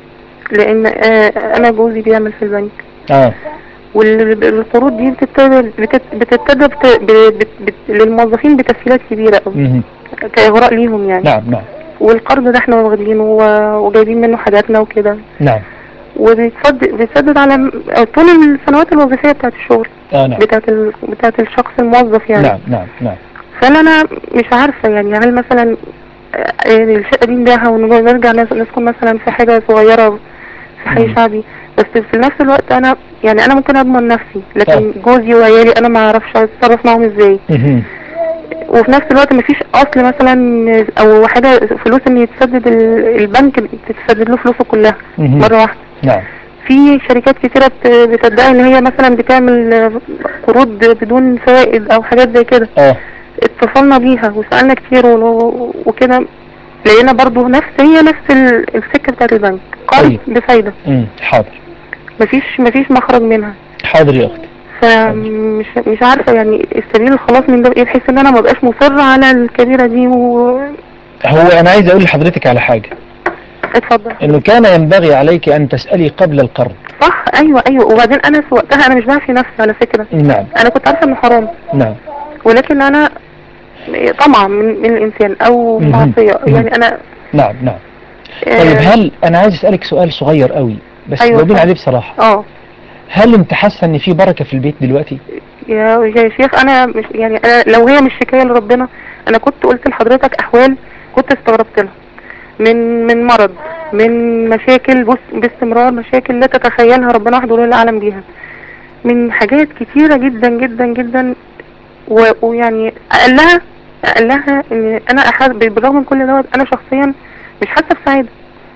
لان آه انا جوزي بيعمل في البنك اه والقروض دي بتتبدل بتت- بتتبدل بت- ب- بت- بت- للموظفين بتسهيلات كبيرة قوي مهم. كإغراء ليهم يعني نعم نعم والقرض ده احنا واخدينه و- وجايبين منه حاجاتنا وكده نعم وبيتسدد بيتسدد على م- طول السنوات الوظيفية بتاعت الشغل اه نعم بتاعت ال... بتاعت الشخص الموظف يعني نعم نعم نعم فانا انا مش عارفة يعني هل مثلا آه، يعني الشقة دي نبيعها ونرجع نس- نسكن مثلا في حاجة صغيرة في حي مم. شعبي بس في نفس الوقت انا يعني انا ممكن اضمن نفسي لكن طيب. جوزي وعيالي انا ما اعرفش اتصرف معاهم ازاي مهم. وفي نفس الوقت مفيش اصل مثلا او حاجة فلوس ان يتسدد ال- البنك تتسدد له فلوسه كلها مهم. مرة واحدة نعم في شركات كتيرة بت- بتدعي ان هي مثلا بتعمل قروض بدون فوائد او حاجات زي كده اه اتصلنا بيها وسألنا كتير و- وكده لقينا برضو نفس هي نفس ال- السكة بتاعت البنك قرض طيب. بفايدة مم. حاضر مفيش مفيش مخرج منها حاضر يا اختي فمش مش عارفة يعني السبيل الخلاص من ده ايه بحيث ان انا مبقاش مصرة على الكبيرة دي واتفضل هو انا عايز اقول لحضرتك على حاجة انه كان ينبغي عليك ان تسألي قبل القرض صح ايوه ايوه وبعدين انا في وقتها انا مش بعفي نفسي على فكرة نعم انا كنت عارفة انه حرام نعم ولكن انا طمع من, من الانسان او مهم. معصية مهم. يعني انا نعم نعم آه، طيب هل انا عايز اسألك سؤال صغير قوي بس أيوة جاوبيني طبعا. عليه بصراحة اه هل انت حاسة ان في بركة في البيت دلوقتي يا يا شيخ انا مش يعني أنا لو هي مش شكاية لربنا انا كنت قلت لحضرتك احوال كنت استغربت لها من من مرض من مشاكل بص باستمرار مشاكل لا تتخيلها ربنا وحده لا اعلم بيها من حاجات كتيرة جدا جدا جدا و- ويعني اقلها اقلها ان انا أحس بالرغم من كل دوت انا شخصيا مش حاسة بسعادة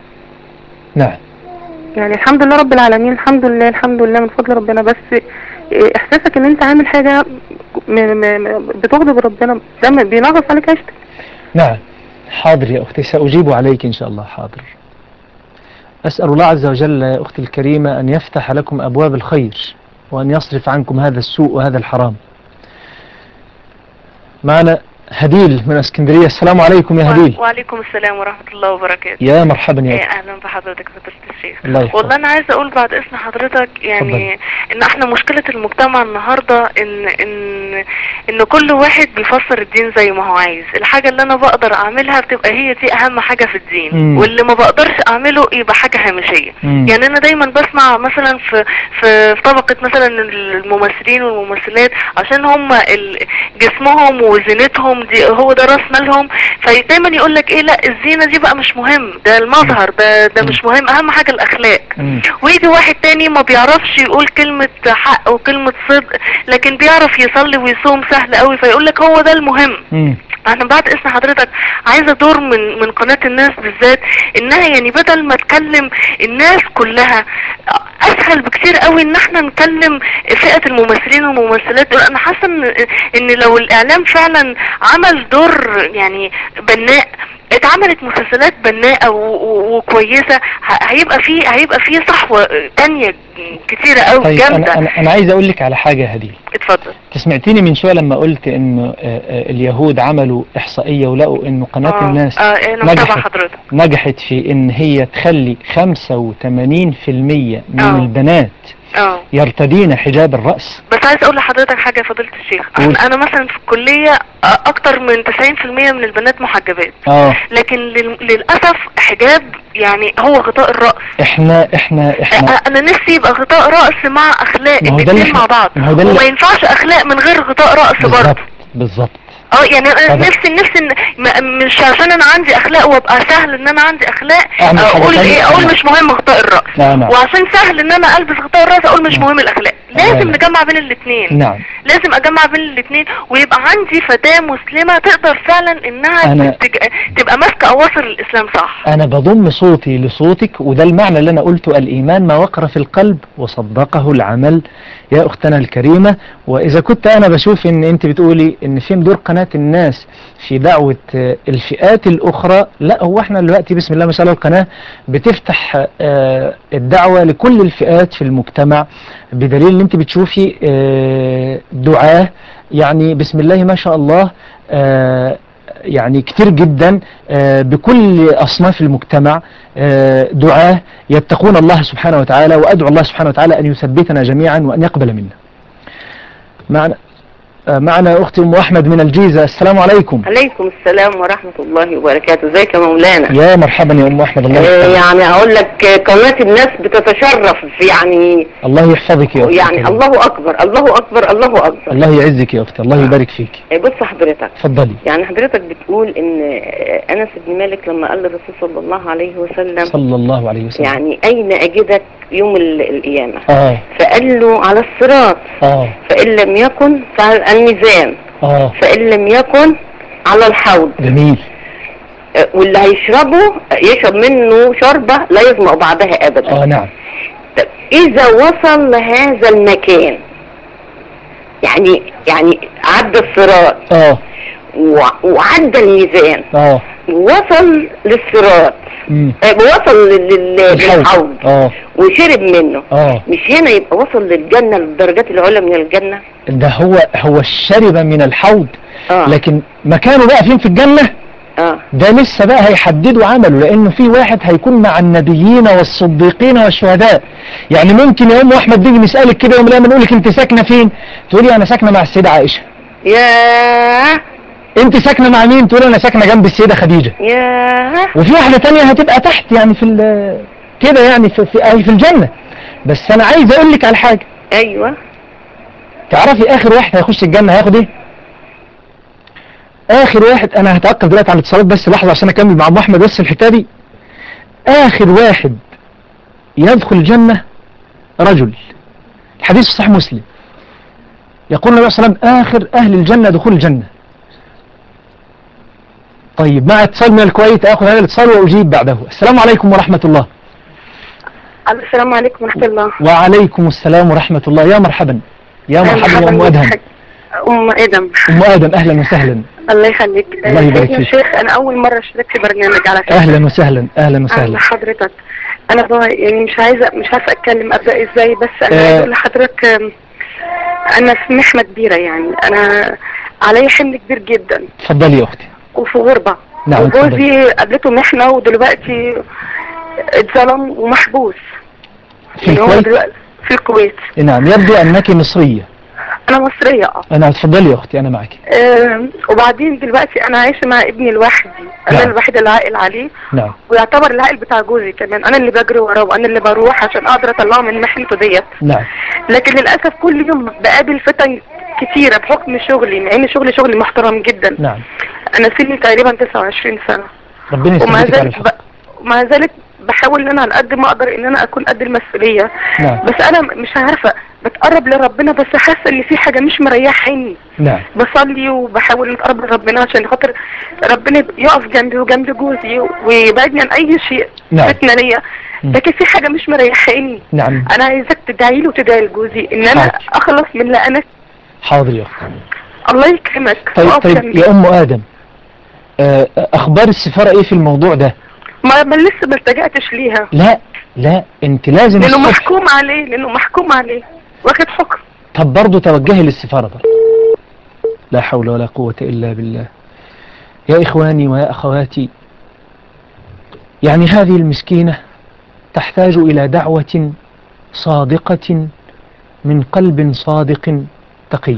نعم يعني الحمد لله رب العالمين الحمد لله الحمد لله من فضل ربنا بس إيه، احساسك ان انت عامل حاجة م- م- م- بتغضب ربنا ده م- بينغص عليك عيشتك نعم حاضر يا أختي سأجيب عليك إن شاء الله حاضر أسأل الله عز وجل يا أختي الكريمة أن يفتح لكم أبواب الخير وأن يصرف عنكم هذا السوء وهذا الحرام معنا هديل من اسكندرية السلام عليكم يا هديل وعليكم السلام ورحمة الله وبركاته يا مرحبا يا إيه، أختي اهلا بحضرتك فضيلة الشيخ الله يحفظك. والله انا عايزه اقول بعد اذن حضرتك يعني ان احنا مشكله المجتمع النهارده ان ان ان كل واحد بيفسر الدين زي ما هو عايز الحاجه اللي انا بقدر اعملها بتبقى هي دي اهم حاجه في الدين مم. واللي ما بقدرش اعمله يبقى حاجه هامشيه مم. يعني انا دايما بسمع مثلا في في في طبقه مثلا الممثلين والممثلات عشان هم ال- جسمهم وزينتهم دي هو ده راس مالهم فدايما يقول لك ايه لا الزينه دي بقى مش مهم ده المظهر ده ده مش مهم اهم حاجه الاخلاق مم. ويجي واحد تاني ما بيعرفش يقول كلمة حق وكلمة صدق لكن بيعرف يصلي ويصوم سهل قوي فيقول لك هو ده المهم مم. انا بعد اسم حضرتك عايزه دور من من قناه الناس بالذات انها يعني بدل ما تكلم الناس كلها اسهل بكتير قوي ان احنا نكلم فئه الممثلين والممثلات دول انا حاسه ان ان لو الاعلام فعلا عمل دور يعني بناء اتعملت مسلسلات بناءة و- و- وكويسة ه- هيبقى في هيبقى في صحوة تانية كتيرة قوي طيب جامدة أنا, أنا, أنا عايز أقول لك على حاجة يا هديل اتفضل تسمعتيني من شوية لما قلت إنه آه، آه، اليهود عملوا إحصائية ولقوا إنه قناة اه الناس اه انا متابعة نجحت حضرتك نجحت في إن هي تخلي 85% من آه. البنات اه يرتدين حجاب الرأس بس عايز اقول لحضرتك حاجة يا فضيلة الشيخ قول. انا مثلا في الكلية أ- اكتر من 90% من البنات محجبات اه لكن لل- للأسف حجاب يعني هو غطاء الرأس احنا احنا احنا أ- انا نفسي يبقى غطاء رأس مع اخلاق ما هو ده اللي الاتنين مع احنا- بعض ما هو ده اللي- وما ينفعش اخلاق من غير غطاء رأس بالظبط برضه بالظبط اه يعني انا طبعا. نفسي نفسي إن ما- مش عشان انا عندي اخلاق وابقى سهل ان انا عندي اخلاق أعمل حاجة اقول تانية. ايه اقول مش مهم غطاء الرأس نعم نعم وعشان سهل ان انا البس غطاء الرأس اقول مش نعم. مهم الاخلاق لا، لازم لا. نجمع بين الاثنين نعم لازم اجمع بين الاثنين ويبقى عندي فتاة مسلمة تقدر فعلا انها أنا- تج... تبقى ماسكة اواصر الاسلام صح أنا بضم صوتي لصوتك وده المعنى اللي أنا قلته الإيمان ما وقر في القلب وصدقه العمل يا أختنا الكريمة وإذا كنت أنا بشوف إن أنت بتقولي إن فين دور قناة الناس في دعوة آه، الفئات الأخرى لا هو إحنا دلوقتي بسم الله ما شاء الله القناة بتفتح آه، الدعوة لكل الفئات في المجتمع بدليل إن أنت بتشوفي آه، دعاة يعني بسم الله ما شاء الله آه، يعني كتير جدا آه، بكل أصناف المجتمع آه، دعاة يتقون الله سبحانه وتعالى وأدعو الله سبحانه وتعالى أن يثبتنا جميعا وأن يقبل منا معنا آه، معنا أختي أم أحمد من الجيزة السلام عليكم عليكم السلام ورحمة الله وبركاته ازيك يا مولانا يا مرحبا يا أم أحمد الله آه، يحفظك يعني اقول لك آه، قناة الناس بتتشرف يعني الله يحفظك يا أختي يعني الكريمة. الله اكبر الله اكبر الله اكبر الله يعزك يا أختي الله يبارك فيك آه، بص حضرتك اتفضلي يعني حضرتك بتقول ان آه، انس بن مالك لما قال للرسول صلى الله عليه وسلم صلى الله عليه وسلم يعني اين اجدك يوم ال- القيامة آه فقال له على الصراط آه فان لم يكن فعلى الميزان آه فان لم يكن على الحوض جميل آه، واللي هيشربه يشرب منه شربة لا يظمأ بعدها ابدا آه نعم طب إذا وصل لهذا المكان يعني يعني عدى الصراط آه وع- وعدى الميزان آه وصل للصراط مم. آه، وصل لل- لل- الحوض. للحوض آه وشرب منه آه مش هنا يبقى وصل للجنة للدرجات العلى من الجنة ده هو هو شرب من الحوض اه لكن مكانه بقى فين في الجنة اه ده لسه بقى هيحددوا عمله لانه في واحد هيكون مع النبيين والصديقين والشهداء يعني ممكن يا ام احمد نيجي نسالك كده يوم القيامه نقول لك انت ساكنه فين تقولي انا ساكنه مع السيده عائشه ياه انت ساكنه مع مين تقولي انا ساكنه جنب السيده خديجه ياه وفي واحده تانية هتبقى تحت يعني في ال- كده يعني في في, أي في الجنه بس انا عايز اقول لك على حاجه ايوه تعرفي اخر واحد هيخش الجنه هياخد ايه اخر واحد انا هتوقف دلوقتي على الاتصالات بس لحظه عشان اكمل مع ام احمد بس الحته دي اخر واحد يدخل الجنه رجل الحديث في صحيح مسلم يقول النبي صلى الله عليه وسلم اخر اهل الجنه دخول الجنه طيب مع اتصال من الكويت اخذ هذا الاتصال واجيب بعده السلام عليكم ورحمه الله السلام عليكم ورحمة الله وعليكم السلام ورحمه الله يا مرحبا يا مرحبا يا ام ادهم أم آدم ام ادم اهلا وسهلا الله يخليك الله يبارك يا فيك. شيخ أنا أول مرة أشترك في برنامج على فكرة اهلا وسهلا اهلا أهلا وسهلا حضرتك أنا بقى يعني مش عايزة مش عارفة أتكلم أبدأ إزاي بس أنا آه. عايزة أقول لحضرتك آم، أنا في محنة كبيرة يعني أنا عليا حمل كبير جدا اتفضلي يا اختي وفي غربة نعم، اتفضلي. وجوزي قابلته محنة ودلوقتي اتظلم ومحبوس في يعني هو الكويت دلوقتي في الكويت نعم يبدو انك مصرية أنا مصرية أه انا اتفضلي يا اختي انا معك آم، وبعدين دلوقتي أنا عايشة مع ابني لوحدي أنا نعم. الوحيدة اللي عاقل عليه نعم ويعتبر العقل بتاع جوزي كمان انا اللي بجري وراه وانا اللي بروح عشان اقدر اطلعه من محنته ديت نعم لكن للاسف كل يوم بقابل فتن كتيره بحكم شغلي مع ان شغلي شغلي محترم جدا نعم انا سني تقريبا 29 سنه ربنا ومع يسلمك على ذلك ب... الحق ومع ذلك بحاول ان انا على قد ما اقدر ان انا اكون قد المسؤوليه نعم بس انا مش عارفه بتقرب لربنا بس حاسه ان في حاجه مش مريحاني نعم بصلي وبحاول اتقرب لربنا عشان خاطر ربنا يقف جنبي وجنب جوزي ويبعدني عن اي شيء نعم فتنه ليا مم. لكن في حاجه مش مريحاني نعم انا عايزاك تدعي لي وتدعي لجوزي ان انا حاضر. اخلص من اللي انا حاضر يا اختي الله يكرمك طيب وقف طيب جنبي. يا ام ادم آه، اخبار السفارة ايه في الموضوع ده ما ما لسه ما التجأتش ليها لا لا انت لازم لانه الصبح- محكوم عليه لانه محكوم عليه واخد حكم طب برضه توجهي للسفارة برضه لا حول ولا قوة إلا بالله يا إخواني ويا أخواتي يعني هذه المسكينة تحتاج إلى دعوة صادقة من قلب صادق تقي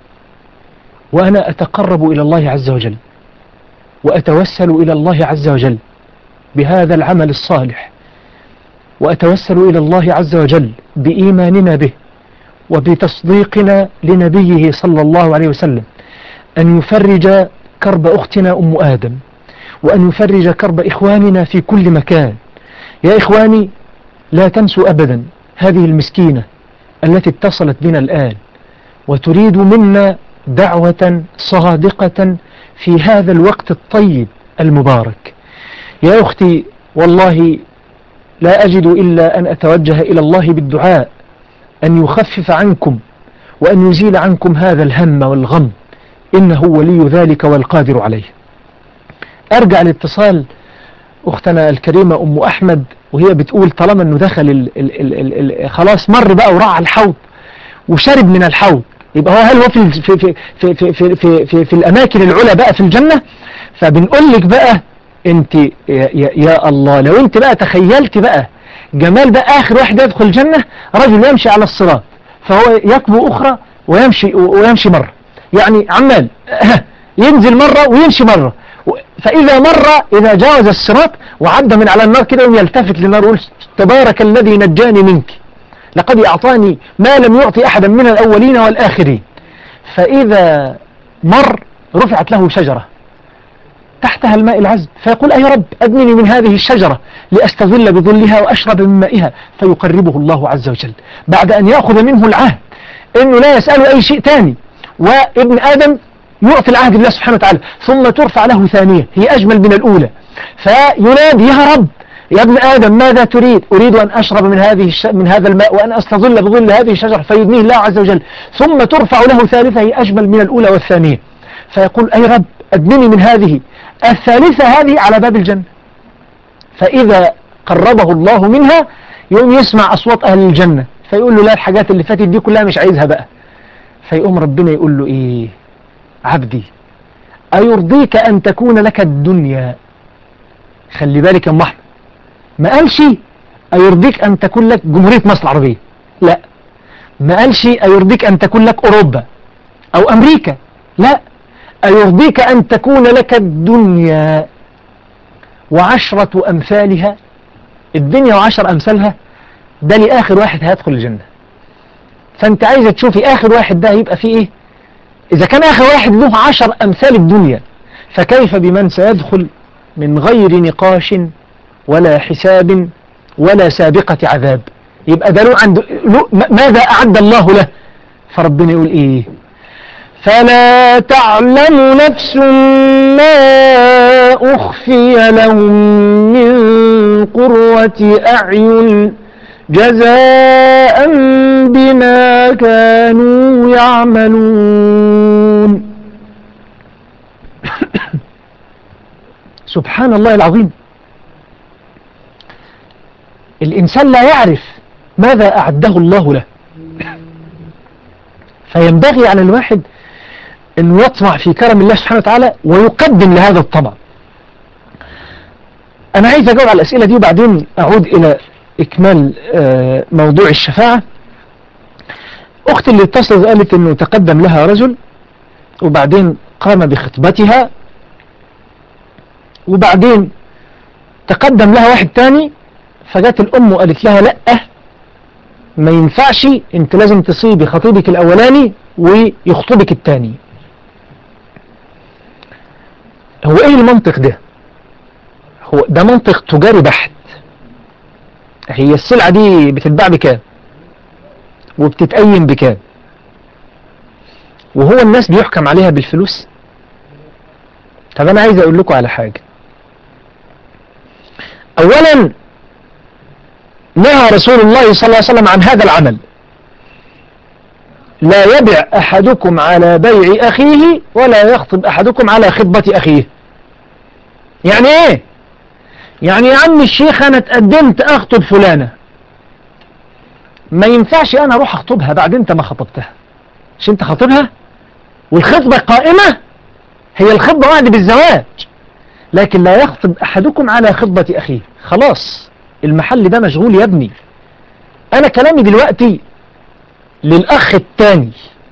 وأنا أتقرب إلى الله عز وجل وأتوسل إلى الله عز وجل بهذا العمل الصالح وأتوسل إلى الله عز وجل بإيماننا به وبتصديقنا لنبيه صلى الله عليه وسلم أن يفرج كرب أختنا أم آدم وأن يفرج كرب إخواننا في كل مكان يا إخواني لا تنسوا أبدا هذه المسكينة التي اتصلت بنا الآن وتريد منا دعوة صادقة في هذا الوقت الطيب المبارك يا أختي والله لا أجد إلا أن أتوجه إلى الله بالدعاء أن يخفف عنكم وأن يزيل عنكم هذا الهم والغم إنه ولي ذلك والقادر عليه أرجع لاتصال أختنا الكريمة أم أحمد وهي بتقول طالما أنه دخل ال ال ال ال ال خلاص مر بقى وراح الحوض وشرب من الحوض يبقى هو هل هو في في في في في في, في, في, في الأماكن العلى بقى في الجنة فبنقول لك بقى انت يا, يا, يا الله لو انت بقى تخيلت بقى جمال بقى اخر واحد يدخل الجنة رجل يمشي على الصراط فهو يكبو اخرى ويمشي ويمشي مرة يعني عمال ينزل مرة ويمشي مرة فإذا مر إذا جاوز الصراط وعدى من على النار كده يلتفت للنار ويقول تبارك الذي نجاني منك لقد أعطاني ما لم يعطي أحدا من الأولين والآخرين فإذا مر رفعت له شجرة تحتها الماء العذب فيقول أي رب أدنني من هذه الشجرة لأستظل بظلها وأشرب من مائها فيقربه الله عز وجل بعد أن يأخذ منه العهد أنه لا يسأل أي شيء تاني وابن آدم يعطي العهد لله سبحانه وتعالى ثم ترفع له ثانية هي أجمل من الأولى فينادي يا رب يا ابن آدم ماذا تريد أريد أن أشرب من هذه الش... من هذا الماء وأن أستظل بظل هذه الشجرة فيدنيه الله عز وجل ثم ترفع له ثالثة هي أجمل من الأولى والثانية فيقول أي رب أدنني من هذه الثالثة هذه على باب الجنة فإذا قربه الله منها يقوم يسمع أصوات أهل الجنة فيقول له لا الحاجات اللي فاتت دي كلها مش عايزها بقى فيقوم ربنا يقول له إيه عبدي أيرضيك أن تكون لك الدنيا خلي بالك يا أم أحمد ما قالش أيرضيك أن تكون لك جمهورية مصر العربية لا ما قالش أيرضيك أن تكون لك أوروبا أو أمريكا لا أيرضيك أن تكون لك الدنيا وعشرة أمثالها الدنيا وعشر أمثالها ده لآخر واحد هيدخل الجنة فأنت عايزة تشوفي آخر واحد ده هيبقى فيه إيه إذا كان آخر واحد له عشر أمثال الدنيا فكيف بمن سيدخل من غير نقاش ولا حساب ولا سابقة عذاب يبقى ده له عند له ماذا أعد الله له فربنا يقول إيه فلا تعلم نفس ما أخفي لهم من قرة أعين جزاء بما كانوا يعملون سبحان الله العظيم الإنسان لا يعرف ماذا أعده الله له فينبغي على الواحد أنه يطمع في كرم الله سبحانه وتعالى ويقدم لهذا الطمع أنا عايز أجاوب على الأسئلة دي وبعدين أعود إلى إكمال آه، موضوع الشفاعة أختي اللي اتصلت قالت أنه تقدم لها رجل وبعدين قام بخطبتها وبعدين تقدم لها واحد تاني فجات الأم وقالت لها لأ ما ينفعش انت لازم تصيبي خطيبك الأولاني ويخطبك التاني هو ايه المنطق ده هو ده منطق تجاري بحت هي السلعة دي بتتباع بكام وبتتقيم بكام وهو الناس بيحكم عليها بالفلوس طب انا عايز اقول لكم على حاجة اولا نهى رسول الله صلى الله عليه وسلم عن هذا العمل لا يبع احدكم على بيع اخيه ولا يخطب احدكم على خطبة اخيه يعني ايه يعني يا عم الشيخ انا اتقدمت اخطب فلانة ما ينفعش انا اروح اخطبها بعد انت ما خطبتها مش انت خطبها والخطبة قائمة هي الخطبة وعد بالزواج لكن لا يخطب احدكم على خطبة اخيه خلاص المحل ده مشغول يا ابني انا كلامي دلوقتي للاخ التاني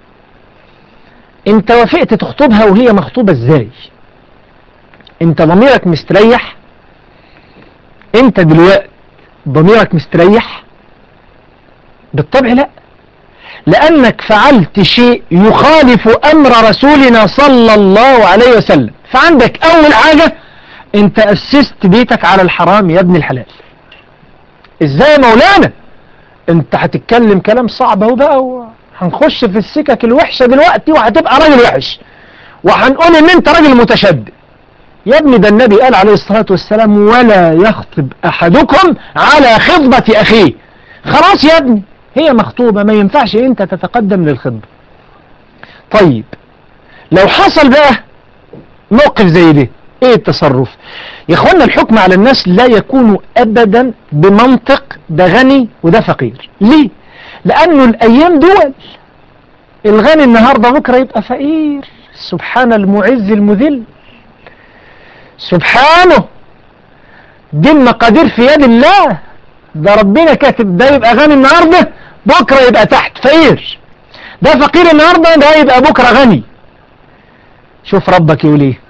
انت وافقت تخطبها وهي مخطوبة ازاي انت ضميرك مستريح انت دلوقتي ضميرك مستريح بالطبع لا لانك فعلت شيء يخالف امر رسولنا صلى الله عليه وسلم فعندك اول حاجة انت اسست بيتك على الحرام يا ابن الحلال ازاي يا مولانا انت هتتكلم كلام صعب اهو بقى وهنخش في السكك الوحشة دلوقتي وهتبقى راجل وحش وهنقول ان انت راجل متشدد يا ابني ده النبي قال عليه الصلاة والسلام ولا يخطب احدكم على خطبة اخيه خلاص يا ابني هي مخطوبة ما ينفعش انت تتقدم للخطبة طيب لو حصل بقى موقف زي ده ايه التصرف يا اخوانا الحكم على الناس لا يكون ابدا بمنطق ده غني وده فقير ليه لانه الايام دول الغني النهاردة بكرة يبقى فقير سبحان المعز المذل سبحانه دي المقادير في يد الله ده ربنا كاتب ده يبقى غني النهارده بكره يبقى تحت فقير ده فقير النهارده ده يبقى بكره غني شوف ربك يقول ايه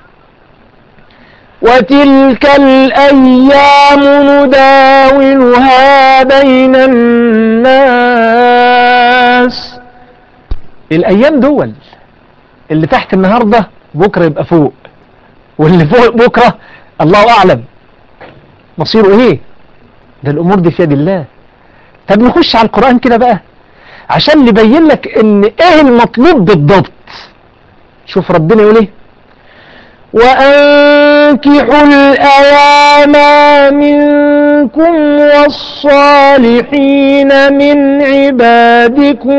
وتلك الأيام نداولها بين الناس الأيام دول اللي تحت النهاردة بكرة يبقى فوق واللي فوق بكرة الله أعلم مصيره إيه ده الأمور دي في يد الله طب نخش على القرآن كده بقى عشان نبين لك إن إيه المطلوب بالضبط شوف ربنا يقول إيه وأنكحوا الأيام منكم والصالحين من عبادكم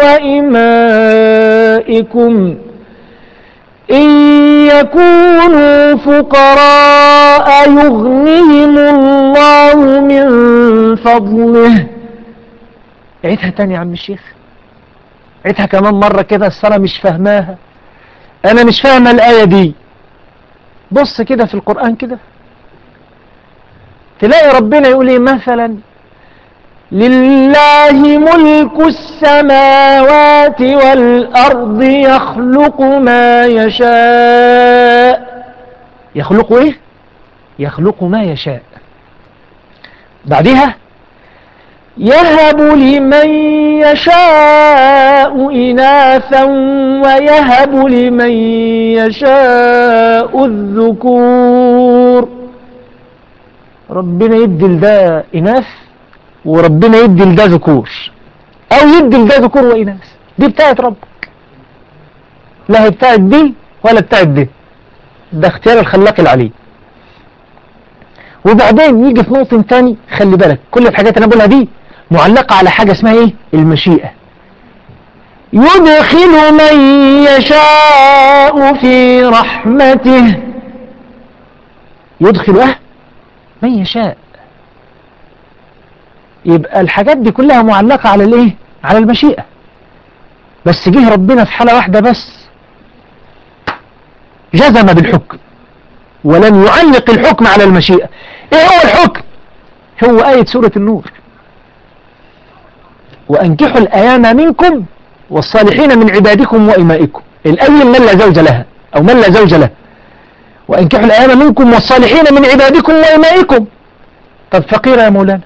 وإمائكم إن يكونوا فقراء يغنيهم الله من فضله عيدها تاني يا عم الشيخ عيدها كمان مرة كده الصلاة مش فاهماها أنا مش فاهمة الآية دي بص كده في القرآن كده تلاقي ربنا يقول ايه مثلا لله ملك السماوات والأرض يخلق ما يشاء يخلق ايه يخلق ما يشاء بعدها يهب لمن يشاء إناثا ويهب لمن يشاء الذكور ربنا يدي لده إناث وربنا يدي لده ذكور أو يدي لده ذكور وإناث دي بتاعت ربك لا هي بتاعت دي ولا بتاعت دي ده اختيار الخلاق العليم وبعدين يجي في نقطة تاني خلي بالك كل الحاجات اللي انا بقولها دي معلقة على حاجة اسمها ايه المشيئة يدخل من يشاء في رحمته يدخل اه من يشاء يبقى الحاجات دي كلها معلقة على الايه على المشيئة بس جه ربنا في حالة واحدة بس جزم بالحكم ولم يعلق الحكم على المشيئة ايه هو الحكم هو آية سورة النور وأنكحوا الأيام منكم والصالحين من عبادكم وإمائكم الأول من لا زوج لها أو من لا زوج له وأنكحوا الأيام منكم والصالحين من عبادكم وإمائكم طب فقير يا مولانا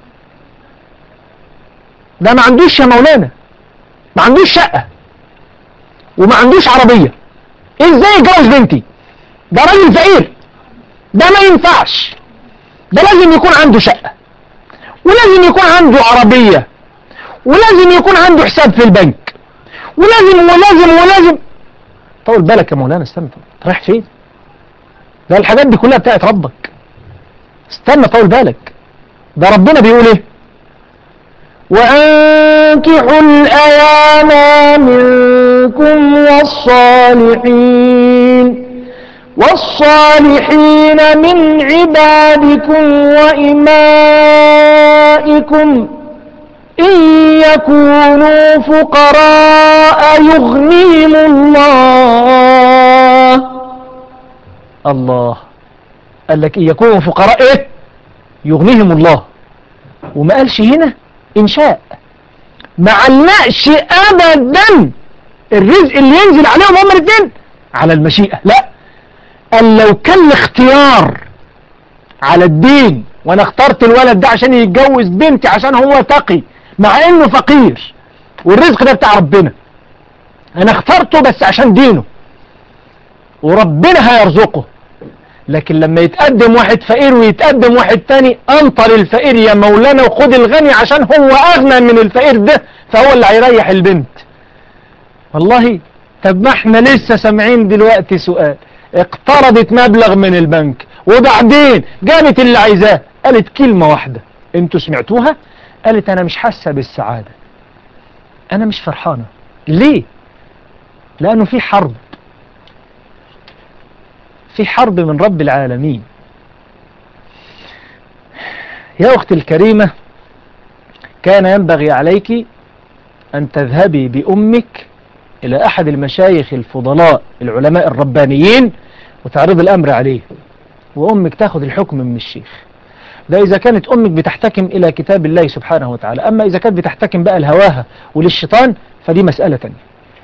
ده ما عندوش يا مولانا ما عندوش شقة وما عندوش عربية ازاي يتجوز بنتي ده راجل فقير ده ما ينفعش ده لازم يكون عنده شقة ولازم يكون عنده عربية ولازم يكون عنده حساب في البنك ولازم ولازم ولازم طول بالك يا مولانا استنى انت رايح فين ده الحاجات دي كلها بتاعت ربك استنى طول بالك ده ربنا بيقول ايه وأنكحوا الأيام منكم والصالحين والصالحين من عبادكم وإمائكم إن يكونوا فقراء يغنيهم الله الله قال لك إن يكونوا فقراء إيه يغنيهم الله وما قالش هنا إن شاء ما علقش أبدا الرزق اللي ينزل عليهم هم الاثنين على المشيئة لا قال لو كان الاختيار على الدين وانا اخترت الولد ده عشان يتجوز بنتي عشان هو تقي مع انه فقير والرزق ده بتاع ربنا انا اخترته بس عشان دينه وربنا هيرزقه لكن لما يتقدم واحد فقير ويتقدم واحد تاني انطر الفقير يا مولانا وخد الغني عشان هو اغنى من الفقير ده فهو اللي هيريح البنت والله طب ما احنا لسه سامعين دلوقتي سؤال اقترضت مبلغ من البنك وبعدين جابت اللي عايزاه قالت كلمة واحدة انتوا سمعتوها قالت انا مش حاسة بالسعادة انا مش فرحانة ليه لانه في حرب في حرب من رب العالمين يا اختي الكريمة كان ينبغي عليك ان تذهبي بامك الى احد المشايخ الفضلاء العلماء الربانيين وتعرض الامر عليه وأمك تاخد الحكم من الشيخ ده إذا كانت أمك بتحتكم إلى كتاب الله سبحانه وتعالى أما إذا كانت بتحتكم بقى لهواها وللشيطان فدي مسألة تانية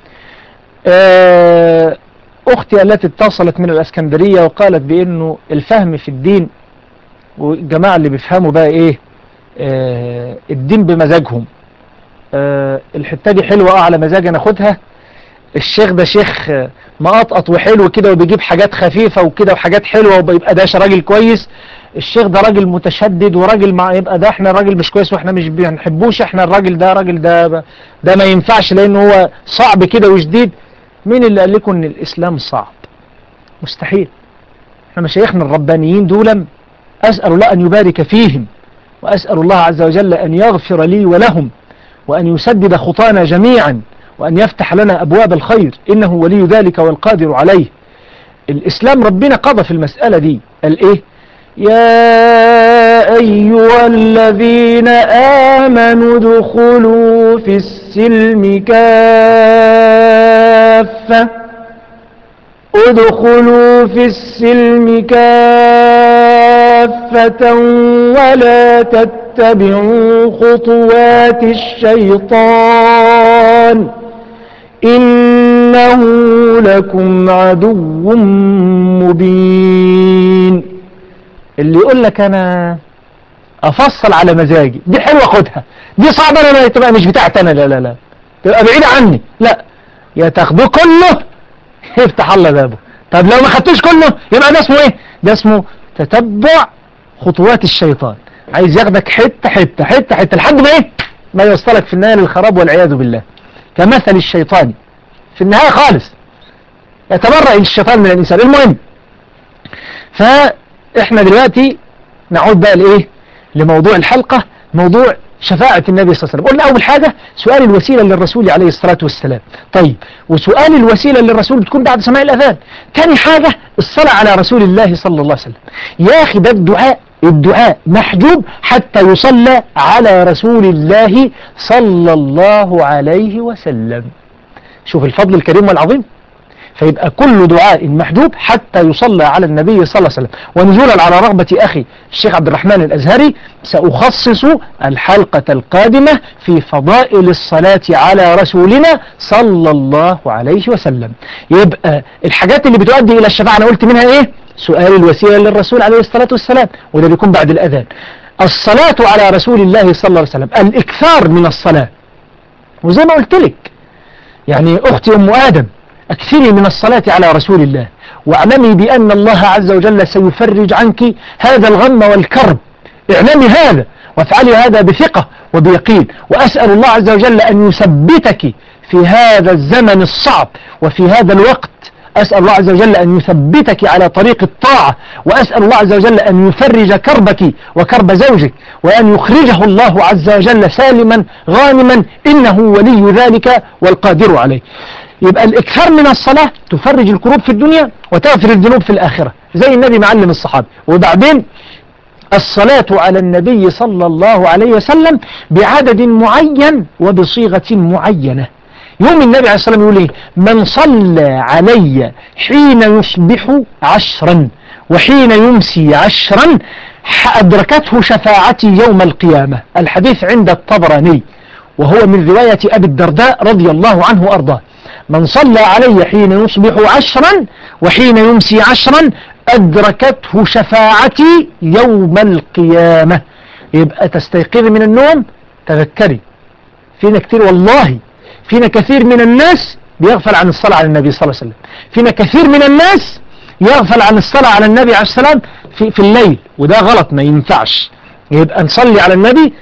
آه، أختي التي اتصلت من الأسكندرية وقالت بأنه الفهم في الدين والجماعة اللي بيفهموا بقى إيه آه، الدين بمزاجهم آه، الحتة دي حلوة آه على مزاج أنا أخدها الشيخ ده شيخ آه، مقطقط وحلو كده وبيجيب حاجات خفيفة وكده وحاجات حلوة وبيبقى ده راجل كويس الشيخ ده راجل متشدد وراجل مع يبقى ده احنا راجل مش كويس واحنا مش بنحبوش احنا الراجل ده راجل ده ده ما ينفعش لانه هو صعب كده وشديد مين اللي قال لكم ان الاسلام صعب مستحيل احنا مشايخنا الربانيين دولا اسال الله ان يبارك فيهم واسال الله عز وجل ان يغفر لي ولهم وان يسدد خطانا جميعا وان يفتح لنا ابواب الخير انه ولي ذلك والقادر عليه الاسلام ربنا قضى في المسألة دي قال ايه يا أيها الذين آمنوا ادخلوا في السلم كافة ادخلوا في السلم كافة ولا تتبعوا خطوات الشيطان إنه لكم عدو مبين اللي يقول لك انا افصل على مزاجي دي حلوه خدها دي صعبه انا ما تبقى مش بتاعتي انا لا لا لا تبقى بعيده عني لا يا تاخدوه كله يفتح الله بابه طب لو ما خدتوش كله يبقى ده اسمه ايه ده اسمه تتبع خطوات الشيطان عايز ياخدك حته حته حته حته لحد ما ايه ما يوصلك في النهايه للخراب والعياذ بالله كمثل الشيطان في النهايه خالص يتبرأ الشيطان من الانسان المهم فاحنا دلوقتي نعود بقى لايه لموضوع الحلقة موضوع شفاعة النبي صلى الله عليه وسلم قلنا أول حاجة سؤال الوسيلة للرسول عليه الصلاة والسلام طيب وسؤال الوسيلة للرسول بتكون بعد سماع الأذان تاني حاجة الصلاة على رسول الله صلى الله عليه وسلم يا أخي ده الدعاء الدعاء محجوب حتى يصلى على رسول الله صلى الله عليه وسلم شوف الفضل الكريم والعظيم فيبقى كل دعاء محجوب حتى يصلى على النبي صلى الله عليه وسلم ونزولا على رغبة أخي الشيخ عبد الرحمن الأزهري سأخصص الحلقة القادمة في فضائل الصلاة على رسولنا صلى الله عليه وسلم يبقى الحاجات اللي بتؤدي إلى الشفاعة أنا قلت منها إيه سؤال الوسيلة للرسول عليه الصلاة والسلام وده بيكون بعد الأذان الصلاة على رسول الله صلى الله عليه وسلم الإكثار من الصلاة وزي ما قلت لك يعني أختي أم آدم أكثري من الصلاة على رسول الله واعلمي بأن الله عز وجل سيفرج عنك هذا الغم والكرب اعلمي هذا وافعلي هذا بثقة وبيقين وأسأل الله عز وجل أن يثبتك في هذا الزمن الصعب وفي هذا الوقت أسأل الله عز وجل أن يثبتك على طريق الطاعة وأسأل الله عز وجل أن يفرج كربك وكرب زوجك وأن يخرجه الله عز وجل سالما غانما إنه ولي ذلك والقادر عليه يبقى الإكثار من الصلاة تفرج الكروب في الدنيا وتغفر الذنوب في الآخرة زي النبي معلم الصحابة وبعدين الصلاة على النبي صلى الله عليه وسلم بعدد معين وبصيغة معينة يوم النبي عليه الصلاة والسلام يقول ايه من صلى علي حين يصبح عشرا وحين يمسي عشرا أدركته شفاعتي يوم القيامة الحديث عند الطبراني وهو من رواية أبي الدرداء رضي الله عنه وأرضاه من صلى علي حين يصبح عشرا وحين يمسي عشرا أدركته شفاعتي يوم القيامة يبقى تستيقظي من النوم تذكري فينا كتير والله فينا كثير من الناس بيغفل عن الصلاة على النبي صلى الله عليه وسلم فينا كثير من الناس يغفل عن الصلاة على النبي عليه السلام في, في الليل وده غلط ما ينفعش يبقى نصلي على النبي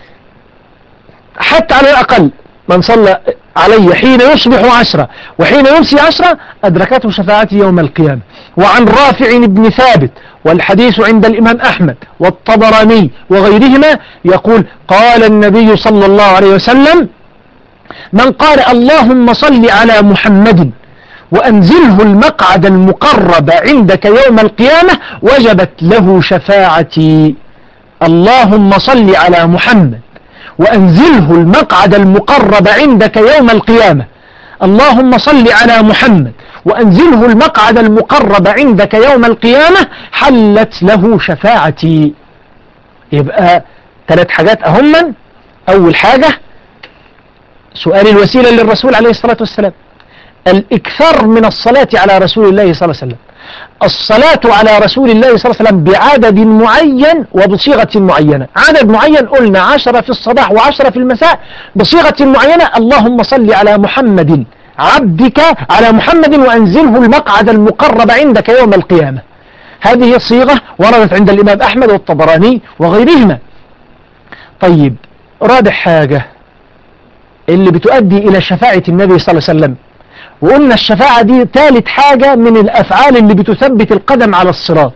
حتى على الأقل من صلى علي حين يصبح عشرة وحين يمسي عشرة أدركته شفاعتي يوم القيامة وعن رافع بن ثابت والحديث عند الإمام أحمد والطبراني وغيرهما يقول قال النبي صلى الله عليه وسلم من قال اللهم صل على محمد وأنزله المقعد المقرب عندك يوم القيامة وجبت له شفاعتي اللهم صل على محمد وأنزله المقعد المقرب عندك يوم القيامة اللهم صل على محمد وأنزله المقعد المقرب عندك يوم القيامة حلت له شفاعتي يبقى ثلاث حاجات أهما أول حاجة سؤال الوسيلة للرسول عليه الصلاة والسلام الإكثار من الصلاة على رسول الله صلى الله عليه وسلم الصلاة على رسول الله صلى الله عليه وسلم بعدد معين وبصيغة معينة عدد معين قلنا عشرة في الصباح وعشرة في المساء بصيغة معينة اللهم صل على محمد عبدك على محمد وأنزله المقعد المقرب عندك يوم القيامة هذه صيغة وردت عند الإمام أحمد والطبراني وغيرهما طيب رابع حاجة اللي بتؤدي إلى شفاعة النبي صلى الله عليه وسلم وقلنا الشفاعة دي ثالث حاجة من الأفعال اللي بتثبت القدم على الصراط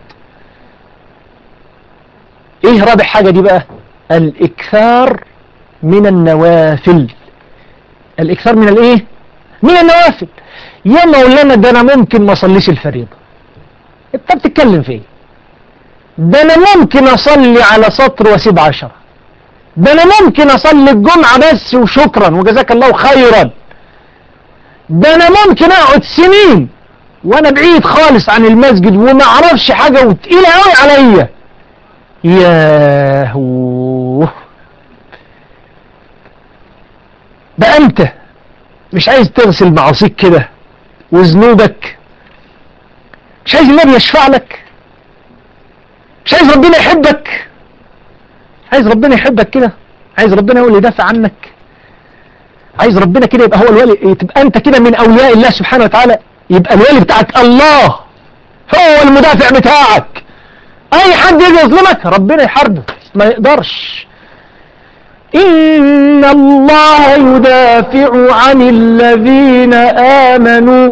ايه رابع حاجة دي بقى الإكثار من النوافل الإكثار من الايه من النوافل يا مولانا ده انا ممكن ما اصليش الفريضة انت بتتكلم في ايه ده انا ممكن اصلي على سطر واسيب عشرة ده انا ممكن اصلي الجمعة بس وشكرا وجزاك الله خيرا ده انا ممكن اقعد سنين وانا بعيد خالص عن المسجد وما اعرفش حاجة وتقيلة قوي عليا ياهو بقى انت مش عايز تغسل معاصيك كده وذنوبك مش عايز النبي يشفع لك مش عايز ربنا يحبك عايز ربنا يحبك كده عايز ربنا هو اللي يدافع عنك عايز ربنا كده يبقى هو الولي تبقى انت كده من اولياء الله سبحانه وتعالى يبقى الولي بتاعك الله هو المدافع بتاعك اي حد يجي يظلمك ربنا يحاربه ما يقدرش ان الله يدافع عن الذين امنوا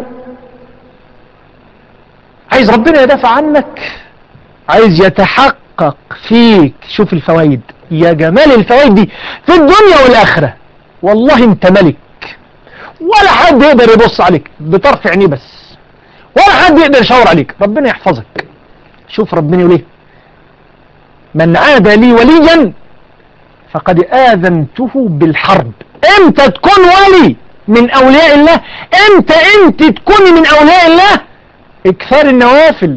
عايز ربنا يدافع عنك عايز يتحقق فيك شوف الفوائد يا جمال الفوائد دي في الدنيا والاخره والله انت ملك ولا حد يقدر يبص عليك بطرف عينيه بس ولا حد يقدر يشاور عليك ربنا يحفظك شوف ربنا يقول ايه من عاد لي وليا فقد آذنته بالحرب امتى تكون ولي من اولياء الله امتى انت تكوني من اولياء الله اكثار النوافل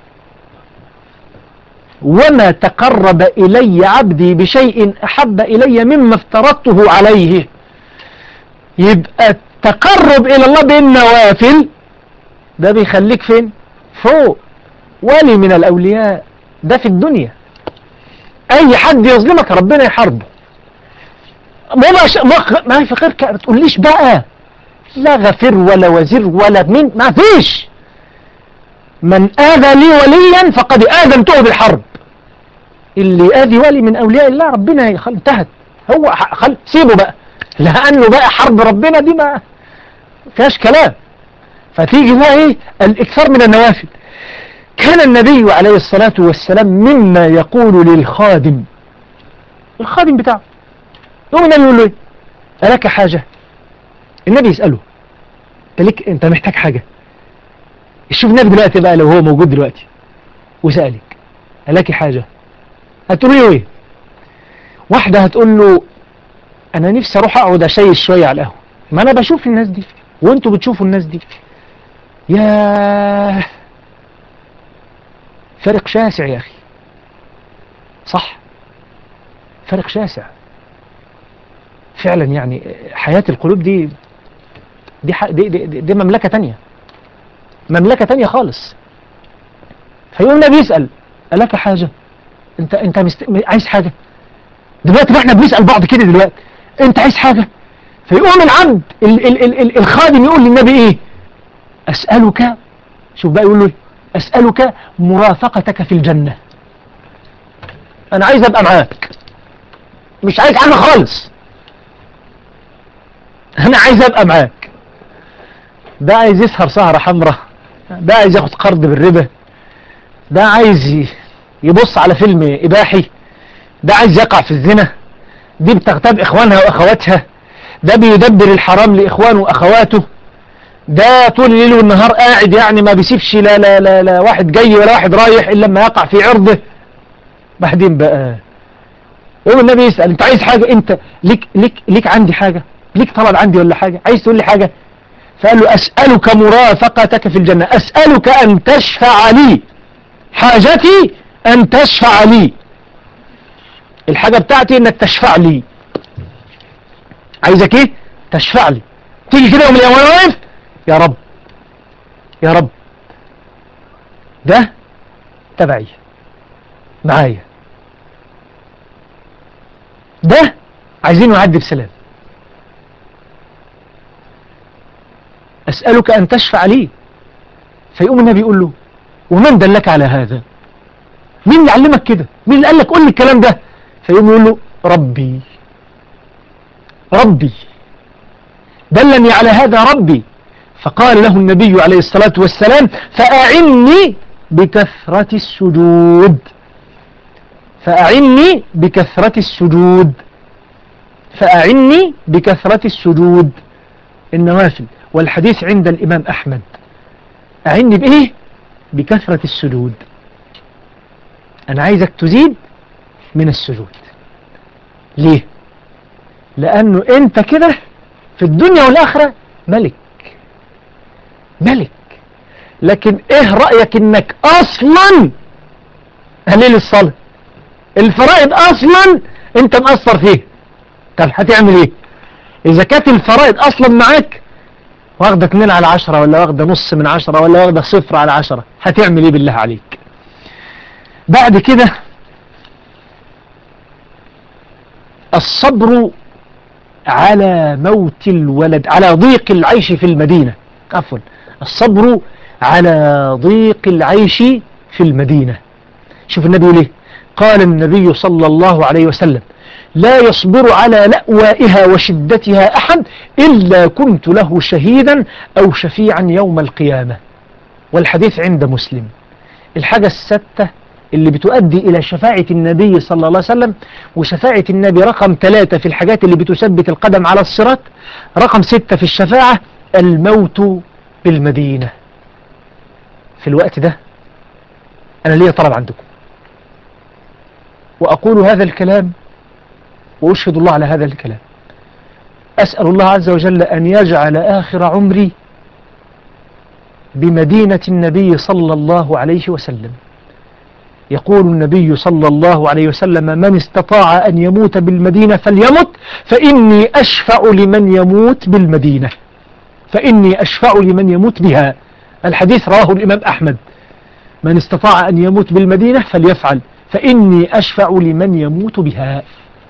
وما تقرب إلي عبدي بشيء أحب إلي مما افترضته عليه يبقى التقرب إلى الله بالنوافل ده بيخليك فين فوق ولي من الأولياء ده في الدنيا أي حد يظلمك ربنا يحاربه ما مش ما ما في غير كده ما تقوليش بقى لا غفير ولا وزير ولا مين ما فيش من آذى لي وليا فقد آذنته بالحرب اللي آذي ولي من أولياء الله ربنا يخل... انتهت هو خل... سيبه بقى لأنه بقى حرب ربنا دي ما فيهاش كلام فتيجي بقى ايه الإكثار من النوافل كان النبي عليه الصلاة والسلام مما يقول للخادم الخادم بتاعه يقوم النبي يقول له ايه ألك حاجة النبي يسأله انت ليك انت محتاج حاجة شوف النبي دلوقتي بقى لو هو موجود دلوقتي وسألك ألك حاجة هتقول له ايه واحدة هتقول له انا نفسي اروح اقعد اشيش شوية على القهوة ما انا بشوف الناس دي وانتوا بتشوفوا الناس دي يا فرق شاسع يا اخي صح فرق شاسع فعلا يعني حياة القلوب دي دي, ح... دي, دي, دي, دي مملكة تانية مملكة تانية خالص فيقوم النبي يسأل ألك حاجة انت انت مست... عايز حاجة دلوقتي ما احنا بنسأل بعض كده دلوقتي انت عايز حاجة فيقوم العبد ال... ال... ال... ال... الخادم يقول للنبي ايه اسألك شوف بقى يقول له اسألك مرافقتك في الجنة انا عايز ابقى معاك مش عايز حاجة خالص انا عايز ابقى معاك ده عايز يسهر سهرة حمراء ده عايز ياخد قرض بالربا ده عايز يبص على فيلم إباحي ده عايز يقع في الزنا دي بتغتاب إخوانها وأخواتها ده بيدبر الحرام لإخوانه وأخواته ده طول الليل والنهار قاعد يعني ما بيسيبش لا لا لا, لا واحد جاي ولا واحد رايح إلا لما يقع في عرضه بعدين بقى يوم النبي يسأل انت عايز حاجة انت ليك ليك ليك عندي حاجة ليك طلب عندي ولا حاجة عايز تقول لي حاجة فقال له أسألك مرافقتك في الجنة أسألك أن تشفع لي حاجتي أن تشفع لي الحاجة بتاعتي انك تشفع لي عايزك ايه تشفع لي تيجي كده يوم الأيام وانا واقف يا رب يا رب ده تبعي معايا ده عايزينه يعدي بسلام أسألك أن تشفع لي فيقوم النبي يقول له ومن دلك على هذا مين اللي علمك كده مين اللي قال لك قول لي الكلام ده فيقوم يقول له ربي ربي دلني على هذا ربي فقال له النبي عليه الصلاة والسلام فأعني بكثرة السجود فأعني بكثرة السجود فأعني بكثرة السجود النوافل والحديث عند الإمام أحمد أعني بإيه بكثرة السجود أنا عايزك تزيد من السجود ليه لأنه أنت كده في الدنيا والآخرة ملك ملك لكن إيه رأيك إنك أصلا قليل الصلاة الفرائض أصلا أنت مأثر فيه طب هتعمل إيه إذا كانت الفرائض أصلا معاك واخدة 2 على 10 ولا واخدة نص من 10 ولا واخدة صفر على 10 هتعمل إيه بالله عليك بعد كده الصبر على موت الولد على ضيق العيش في المدينة عفوا الصبر على ضيق العيش في المدينة شوف النبي يقول ايه قال النبي صلى الله عليه وسلم لا يصبر على لأوائها وشدتها أحد إلا كنت له شهيدا أو شفيعا يوم القيامة والحديث عند مسلم الحاجة الستة اللي بتؤدي إلى شفاعة النبي صلى الله عليه وسلم وشفاعة النبي رقم ثلاثة في الحاجات اللي بتثبت القدم على الصراط رقم ستة في الشفاعة الموت بالمدينة في الوقت ده أنا ليا طلب عندكم وأقول هذا الكلام وأشهد الله على هذا الكلام أسأل الله عز وجل أن يجعل آخر عمري بمدينة النبي صلى الله عليه وسلم يقول النبي صلى الله عليه وسلم من استطاع أن يموت بالمدينة فليمت فإني أشفع لمن يموت بالمدينة فإني أشفع لمن يموت بها الحديث رواه الإمام أحمد من استطاع أن يموت بالمدينة فليفعل فإني أشفع لمن يموت بها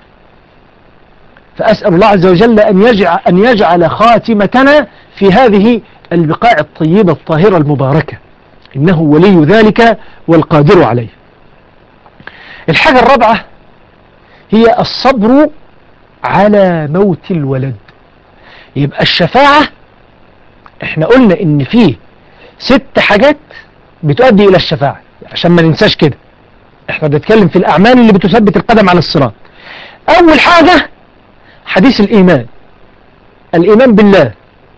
فأسأل الله عز وجل أن يجعل, أن يجعل خاتمتنا في هذه البقاع الطيبة الطاهرة المباركة إنه ولي ذلك والقادر عليه الحاجة الرابعة هي الصبر على موت الولد يبقى الشفاعة احنا قلنا ان فيه ست حاجات بتؤدي الى الشفاعة عشان ما ننساش كده احنا بنتكلم في الاعمال اللي بتثبت القدم على الصراط اول حاجة حديث الايمان الايمان بالله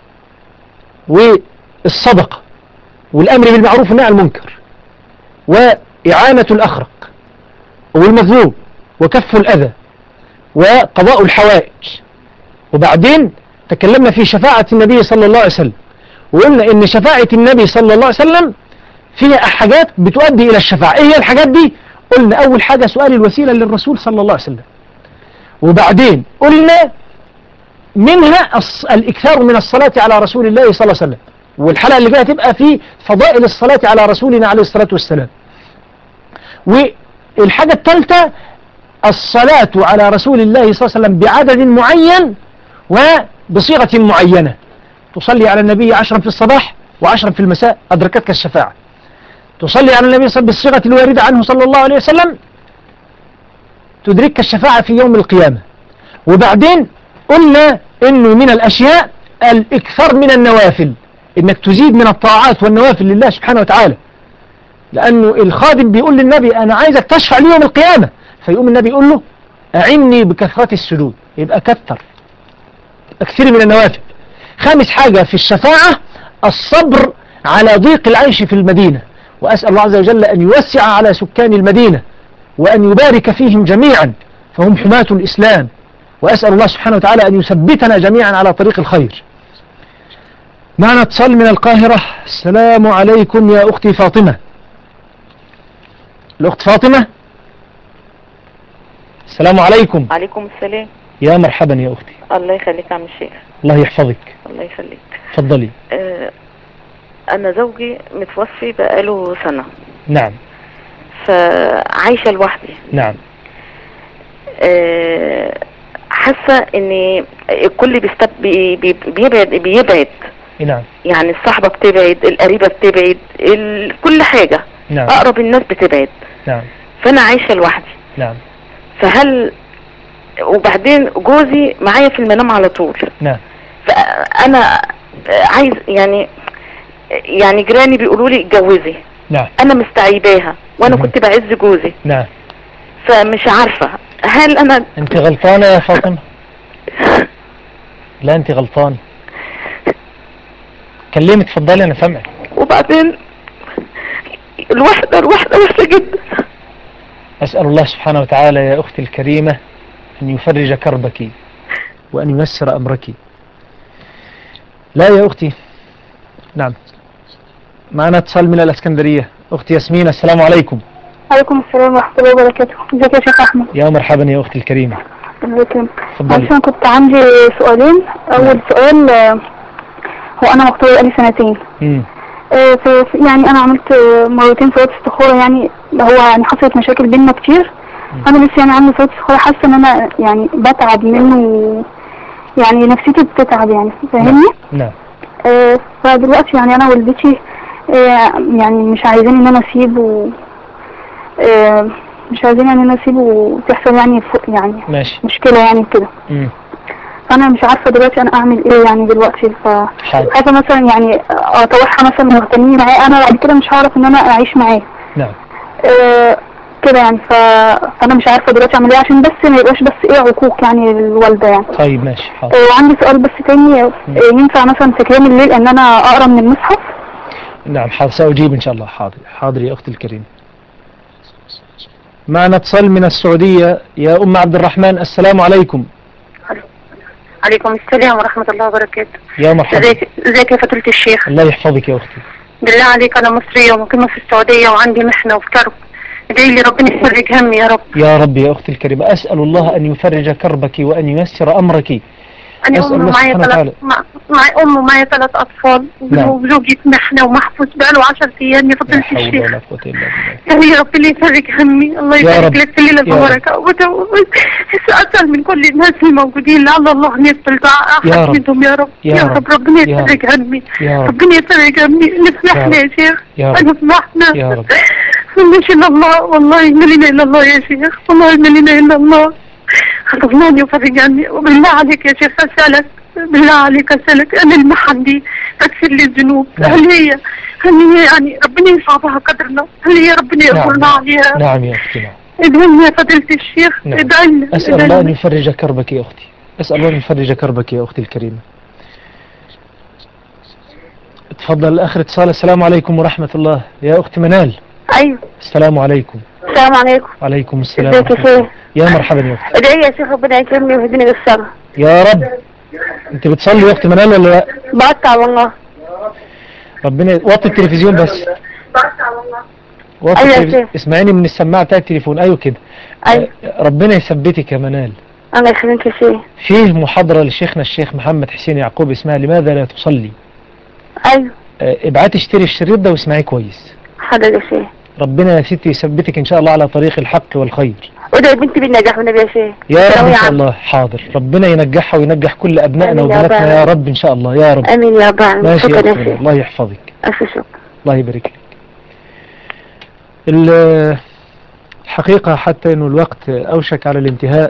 والصدقة والامر بالمعروف والنهي عن المنكر واعانة الاخرق والمظلوم وكف الاذى وقضاء الحوائج وبعدين تكلمنا في شفاعة النبي صلى الله عليه وسلم وقلنا ان شفاعة النبي صلى الله عليه وسلم فيها حاجات بتؤدي الى الشفاعة ايه هي الحاجات دي قلنا اول حاجة سؤال الوسيلة للرسول صلى الله عليه وسلم وبعدين قلنا منها الص- الاكثار من الصلاة على رسول الله صلى الله عليه وسلم والحلقة اللي جاية تبقى في فضائل الصلاة على رسولنا عليه الصلاة والسلام والحاجة الثالثة الصلاة على رسول الله صلى الله عليه وسلم بعدد معين وبصيغة معينة تصلي على النبي عشرا في الصباح وعشرا في المساء أدركتك الشفاعة تصلي على النبي صلى الله عليه وسلم بالصيغة الواردة عنه صلى الله عليه وسلم تدركك الشفاعة في يوم القيامة وبعدين قلنا انه من الاشياء الاكثر من النوافل انك تزيد من الطاعات والنوافل لله سبحانه وتعالى لانه الخادم بيقول للنبي انا عايزك تشفع لي يوم القيامة فيقوم النبي يقول له اعني بكثرة السجود يبقى كثر اكثر من النوافل خامس حاجة في الشفاعة الصبر على ضيق العيش في المدينة وأسأل الله عز وجل أن يوسع على سكان المدينة وأن يبارك فيهم جميعا فهم حماة الإسلام وأسأل الله سبحانه وتعالى أن يثبتنا جميعا على طريق الخير معنا اتصال من القاهرة السلام عليكم يا أختي فاطمة الأخت فاطمة السلام عليكم عليكم السلام يا مرحبا يا أختي الله يخليك يا عم الشيخ الله يحفظك الله يخليك تفضلي آه انا زوجي متوفي بقاله سنة نعم فعايشة لوحدي نعم آه حاسة ان الكل بيستب... بي... بي... بيبعد بيبعد نعم يعني الصحبة بتبعد القريبة بتبعد ال... كل حاجة نعم اقرب الناس بتبعد نعم فانا عايشة لوحدي نعم فهل وبعدين جوزي معايا في المنام على طول نعم فانا عايز يعني يعني جيراني بيقولوا لي اتجوزي نعم انا مستعيباها وانا مم. كنت بعز جوزي نعم فمش عارفة هل انا أنت غلطانة يا فاطمة لا أنت غلطانة كلمي تفضلي أنا سامعك وبعدين الوحدة الوحدة وحشة جدا أسأل الله سبحانه وتعالى يا أختي الكريمة أن يفرج كربك وأن ييسر أمرك لا يا أختي نعم معنا اتصال من الأسكندرية أختي ياسمين السلام عليكم عليكم السلام ورحمة الله وبركاته ازيك يا شيخ أحمد يا مرحبا يا أختي الكريمة الله يكرمك تفضلي معلش أنا كنت عندي سؤالين أول سؤال آه، هو أنا مخطوبة بقالي سنتين مم. آه، في في- يعني أنا عملت آه، مرتين صلاة استخارة يعني هو يعني حصلت مشاكل بيننا كتير أنا لسه يعني عندي صلاة استخارة حاسة إن أنا يعني بتعب منه يعني نفسيتي بتتعب يعني فاهمني؟ نعم آه، فدلوقتي يعني انا والدتي آه، يعني مش عايزين ان انا اسيبه آه، مش عايزين ان انا اسيبه وتحصل يعني فوق يعني ماشي مشكلة يعني كده مم. فانا مش عارفة دلوقتي انا اعمل ايه يعني دلوقتي ف حاضر عايزة مثلا يعني اطوعها مثلا واهتمي معاه انا بعد كده مش هعرف ان انا اعيش معاه نعم آه، كده يعني ف... فانا مش عارفة دلوقتي اعمل ايه عشان بس ما يبقاش بس ايه عقوق يعني للوالدة يعني طيب ماشي حاضر آه، وعندي سؤال بس تاني آه، ينفع مثلا في قيام الليل ان انا اقرا من المصحف نعم حاضر سأجيب إن شاء الله حاضر حاضر يا أختي الكريمة معنا اتصال من السعودية يا أم عبد الرحمن السلام عليكم عليكم السلام ورحمة الله وبركاته يا مرحبا ازيك ازيك يا فضيلة الشيخ الله يحفظك يا أختي بالله عليك انا مصرية ومقيمة في السعودية وعندي محنة وكرب ادعي لي ربنا يفرج همي يا رب يا رب يا أختي الكريمة أسأل الله أن يفرج كربك وأن ييسر أمرك انا أسأل ام الله معايا سبحانه وتعالى. ثلاث مع... مع ام ومعايا ثلاث اطفال نعم. وزوجي في محنة ومحبوس بقاله 10 ايام يا لا فضيلة حول الشيخ ولا قوة إلا بالله يعني يا رب لي يفرج همي الله يا يبارك رب. لك في الليلة يا رب. المباركة أسأل من كل الناس الموجودين لعل الله أن يقبل دعاء يا أحد رب. منهم يا رب يا يا رب. رب ربنا يا رب. يفرج همي يا رب ربنا يفرج همي نسمحنا يا يا شيخ يا رب. نسمحنا يا رب. مش إلا الله والله ما لنا إلا الله يا شيخ والله ما لنا إلا الله ربنا يفرج عني وبالله عليك يا شيخ أسألك بالله عليك أسألك أنا المحن دي تكسر لي الذنوب نعم. هل هي هل هي يعني ربنا يصعبها قدرنا هل هي ربنا نعم يغفرنا عليها نعم يا أختي نعم ادعي يا فضيلة الشيخ نعم. ادعي لنا أسأل ادعي الله أن لنا. يفرج كربك يا أختي أسأل الله أن يفرج كربك يا أختي الكريمة تفضل آخر اتصال السلام عليكم ورحمة الله يا أختي منال ايوه السلام عليكم السلام عليكم عليكم السلام ازيك يا ورحمة الله. شيخ؟ يا مرحبا يا أختي ادعي يا شيخ ربنا يكرمني ويهديني بالسما يا رب أنت بتصلي يا أختي منال ولا لا بقطع والله ربنا وطي التلفزيون بس بقطع والله وطي أيوة يا التلفزيون شيخ. اسمعيني من السماعة بتاع التليفون أيوة كده ايوه آه، ربنا يثبتك يا منال انا يخليك يا شيخ فيه محاضرة لشيخنا الشيخ محمد حسين يعقوب اسمها لماذا لا تصلي ايوه آه، ابعتي اشتري الشريط ده واسمعيه كويس حاضر يا شيخ ربنا يا ستي يثبتك ان شاء الله على طريق الحق والخير ادعي بنتي بالنجاح والنبي يا شيخ يا رب ثانوية ان شاء عامة. الله حاضر ربنا ينجحها وينجح كل ابنائنا آمين يا وبناتنا رب. يا رب ان شاء الله يا رب امين يا رب العالمين ماشي يا شكرا يا أختي شيخ الله يحفظك الف شكر الله يبارك لك ال- الحقيقة حتى انه الوقت اوشك على الانتهاء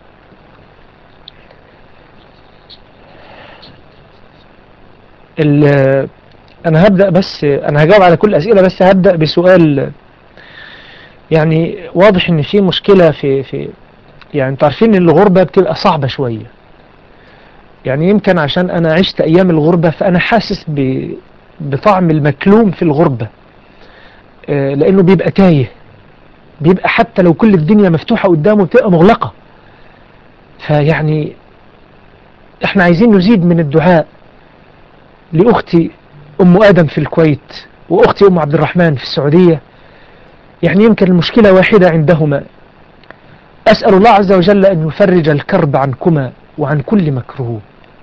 ال- انا هبدأ بس انا هجاوب على كل الاسئلة بس هبدأ بسؤال يعني واضح ان في مشكلة في في يعني انتوا عارفين ان الغربة بتبقى صعبة شوية يعني يمكن عشان انا عشت ايام الغربة فانا حاسس ب بطعم المكلوم في الغربة آه، لانه بيبقى تايه بيبقى حتى لو كل الدنيا مفتوحة قدامه بتبقى مغلقة فيعني احنا عايزين نزيد من الدعاء لأختي أم آدم في الكويت وأختي أم عبد الرحمن في السعودية يعني يمكن المشكلة واحدة عندهما أسأل الله عز وجل أن يفرج الكرب عنكما وعن كل مكروه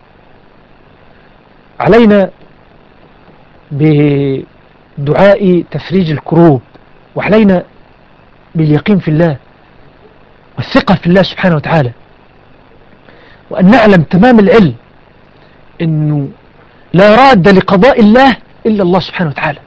علينا بدعاء تفريج الكروب وعلينا باليقين في الله والثقة في الله سبحانه وتعالى وأن نعلم تمام العلم أنه لا راد لقضاء الله إلا الله سبحانه وتعالى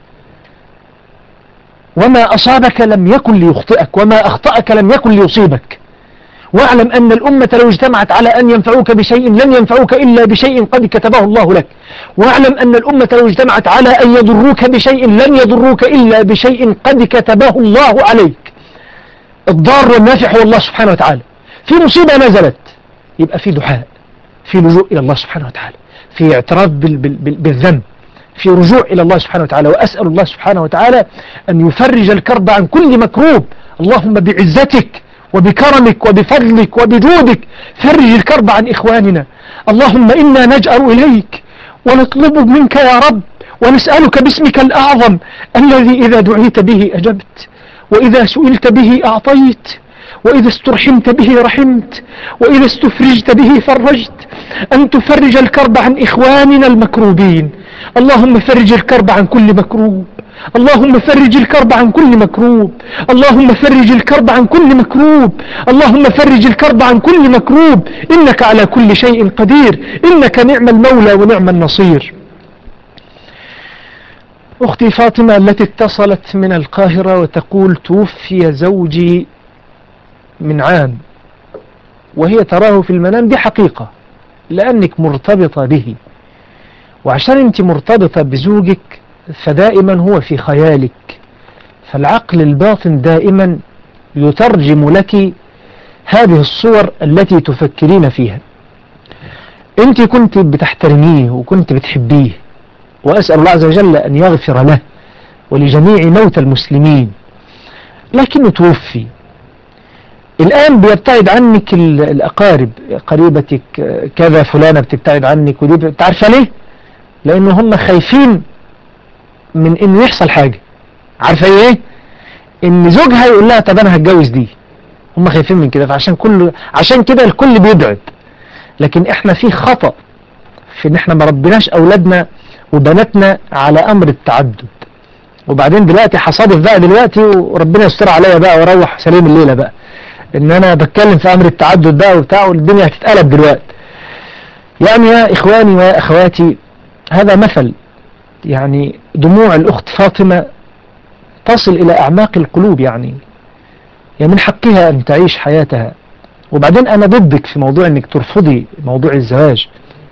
وما أصابك لم يكن ليخطئك وما أخطأك لم يكن ليصيبك واعلم أن الأمة لو اجتمعت على أن ينفعوك بشيء لن ينفعوك إلا بشيء قد كتبه الله لك واعلم أن الأمة لو اجتمعت على أن يضروك بشيء لن يضروك إلا بشيء قد كتبه الله عليك الضار والنافع هو الله سبحانه وتعالى في مصيبة نزلت يبقى في دعاء في لجوء إلى الله سبحانه وتعالى في اعتراف بال بال بال بالذنب في رجوع إلى الله سبحانه وتعالى وأسأل الله سبحانه وتعالى أن يفرج الكرب عن كل مكروب اللهم بعزتك وبكرمك وبفضلك وبجودك فرج الكرب عن إخواننا اللهم إنا نجأر إليك ونطلب منك يا رب ونسألك باسمك الأعظم الذي إذا دعيت به أجبت وإذا سئلت به أعطيت وإذا استرحمت به رحمت وإذا استفرجت به فرجت أن تفرج الكرب عن إخواننا المكروبين اللهم فرج الكرب عن كل مكروب اللهم فرج الكرب عن كل مكروب اللهم فرج الكرب عن كل مكروب اللهم فرج الكرب عن كل مكروب إنك على كل شيء قدير إنك نعم المولى ونعم النصير أختي فاطمة التي اتصلت من القاهرة وتقول توفي زوجي من عام وهي تراه في المنام دي حقيقة لأنك مرتبطة به وعشان انت مرتبطة بزوجك فدائما هو في خيالك فالعقل الباطن دائما يترجم لك هذه الصور التي تفكرين فيها انت كنت بتحترميه وكنت بتحبيه وأسأل الله عز وجل أن يغفر له ولجميع موتى المسلمين لكنه توفي الآن بيبتعد عنك الأقارب قريبتك كذا فلانة بتبتعد عنك ودي تعرف ليه لأنه هم خايفين من إنه يحصل حاجة عارفة إيه إن زوجها يقول لها طب أنا هتجوز دي هم خايفين من كده فعشان كل عشان كده الكل بيبعد لكن إحنا في خطأ في إن إحنا ما ربناش أولادنا وبناتنا على أمر التعدد وبعدين دلوقتي حصادف بقى دلوقتي وربنا يستر عليا بقى واروح سليم الليلة بقى ان انا بتكلم في امر التعدد بقى وبتاع والدنيا هتتقلب دلوقتي يعني يا اخواني ويا اخواتي هذا مثل يعني دموع الاخت فاطمة تصل الى اعماق القلوب يعني يعني من حقها ان تعيش حياتها وبعدين انا ضدك في موضوع انك ترفضي موضوع الزواج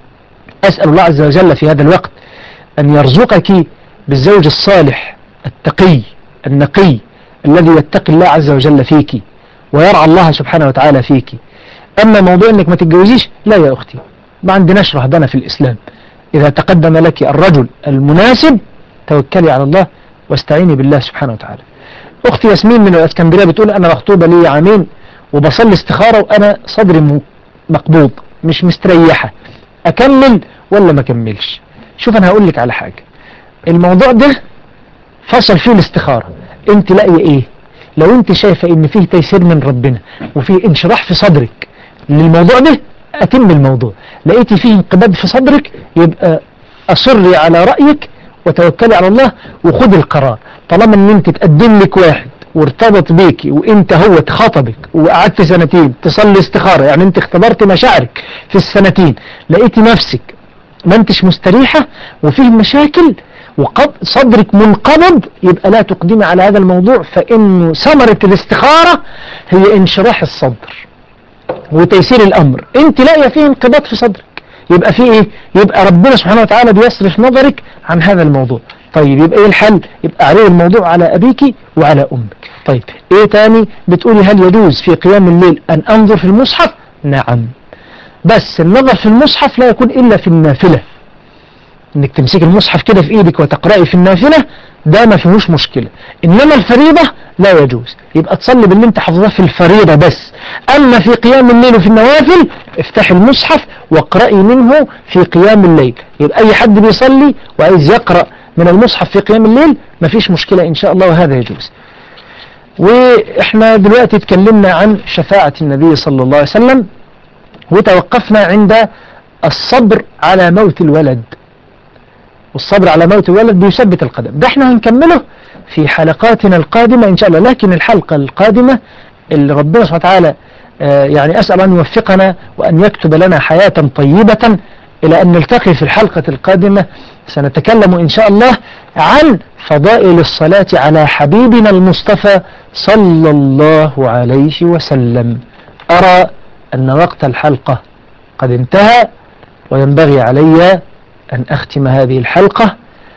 اسأل الله عز وجل في هذا الوقت ان يرزقك بالزوج الصالح التقي النقي الذي يتقي الله عز وجل فيك ويرعى الله سبحانه وتعالى فيك أما موضوع أنك ما تتجوزيش لا يا أختي ما عندناش رهبنة في الإسلام إذا تقدم لك الرجل المناسب توكلي على الله واستعيني بالله سبحانه وتعالى أختي ياسمين من الأسكندرية بتقول أنا مخطوبة لي عامين وبصلي استخارة وأنا صدري مقبوض مش مستريحة أكمل ولا ما أكملش شوف أنا هقول لك على حاجة الموضوع ده فصل فيه الاستخارة انت لاقيه ايه لو انت شايفة ان فيه تيسير من ربنا وفيه انشراح في صدرك للموضوع ده اتم الموضوع لقيتي فيه انقباض في صدرك يبقى اصري على رأيك وتوكلي على الله وخد القرار طالما ان انت تقدم لك واحد وارتبط بيكي وانت هو اتخطبك وقعدت سنتين تصلي استخارة يعني انت اختبرت مشاعرك في السنتين لقيتي نفسك ما انتش مستريحة وفيه مشاكل وقد صدرك منقبض يبقى لا تقدمي على هذا الموضوع فإنه ثمرة الاستخارة هي انشراح الصدر وتيسير الأمر انت لاقيه فيه انقباض في صدرك يبقى فيه ايه يبقى ربنا سبحانه وتعالى بيصرف نظرك عن هذا الموضوع طيب يبقى ايه الحل يبقى عليه الموضوع على أبيك وعلى أمك طيب ايه تاني بتقولي هل يجوز في قيام الليل أن أنظر في المصحف نعم بس النظر في المصحف لا يكون إلا في النافلة انك تمسك المصحف كده في ايدك وتقرأي في النافلة ده ما فيهوش مشكلة انما الفريضة لا يجوز يبقى تصلي باللي انت حافظاه في الفريضة بس اما في قيام الليل وفي النوافل افتحي المصحف واقرأي منه في قيام الليل يبقى اي حد بيصلي وعايز يقرأ من المصحف في قيام الليل مفيش مشكلة ان شاء الله وهذا يجوز واحنا دلوقتي اتكلمنا عن شفاعة النبي صلى الله عليه وسلم وتوقفنا عند الصبر على موت الولد والصبر على موت الولد بيثبت القدم ده احنا هنكمله في حلقاتنا القادمة ان شاء الله لكن الحلقة القادمة اللي ربنا سبحانه وتعالى آه، يعني اسأل ان يوفقنا وان يكتب لنا حياة طيبة الى ان نلتقي في الحلقة القادمة سنتكلم ان شاء الله عن فضائل الصلاة على حبيبنا المصطفى صلى الله عليه وسلم ارى ان وقت الحلقة قد انتهى وينبغي علي أن أختم هذه الحلقة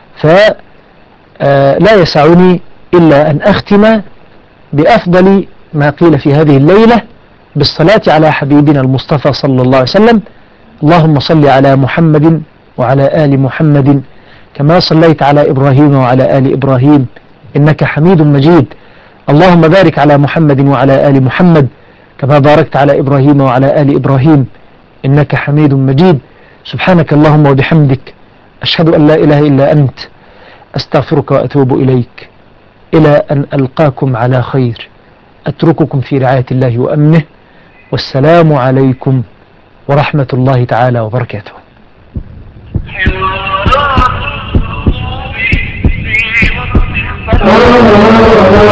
فلا يسعني إلا أن أختم بأفضل ما قيل في هذه الليلة بالصلاة على حبيبنا المصطفى صلى الله عليه وسلم اللهم صل على محمد وعلى آل محمد كما صليت على إبراهيم وعلى آل إبراهيم إنك حميد مجيد اللهم بارك على محمد وعلى آل محمد كما باركت على إبراهيم وعلى آل إبراهيم إنك حميد مجيد سبحانك اللهم وبحمدك أشهد أن لا إله إلا أنت أستغفرك وأتوب إليك إلى أن ألقاكم على خير أترككم في رعاية الله وأمنه والسلام عليكم ورحمة الله تعالى وبركاته Oh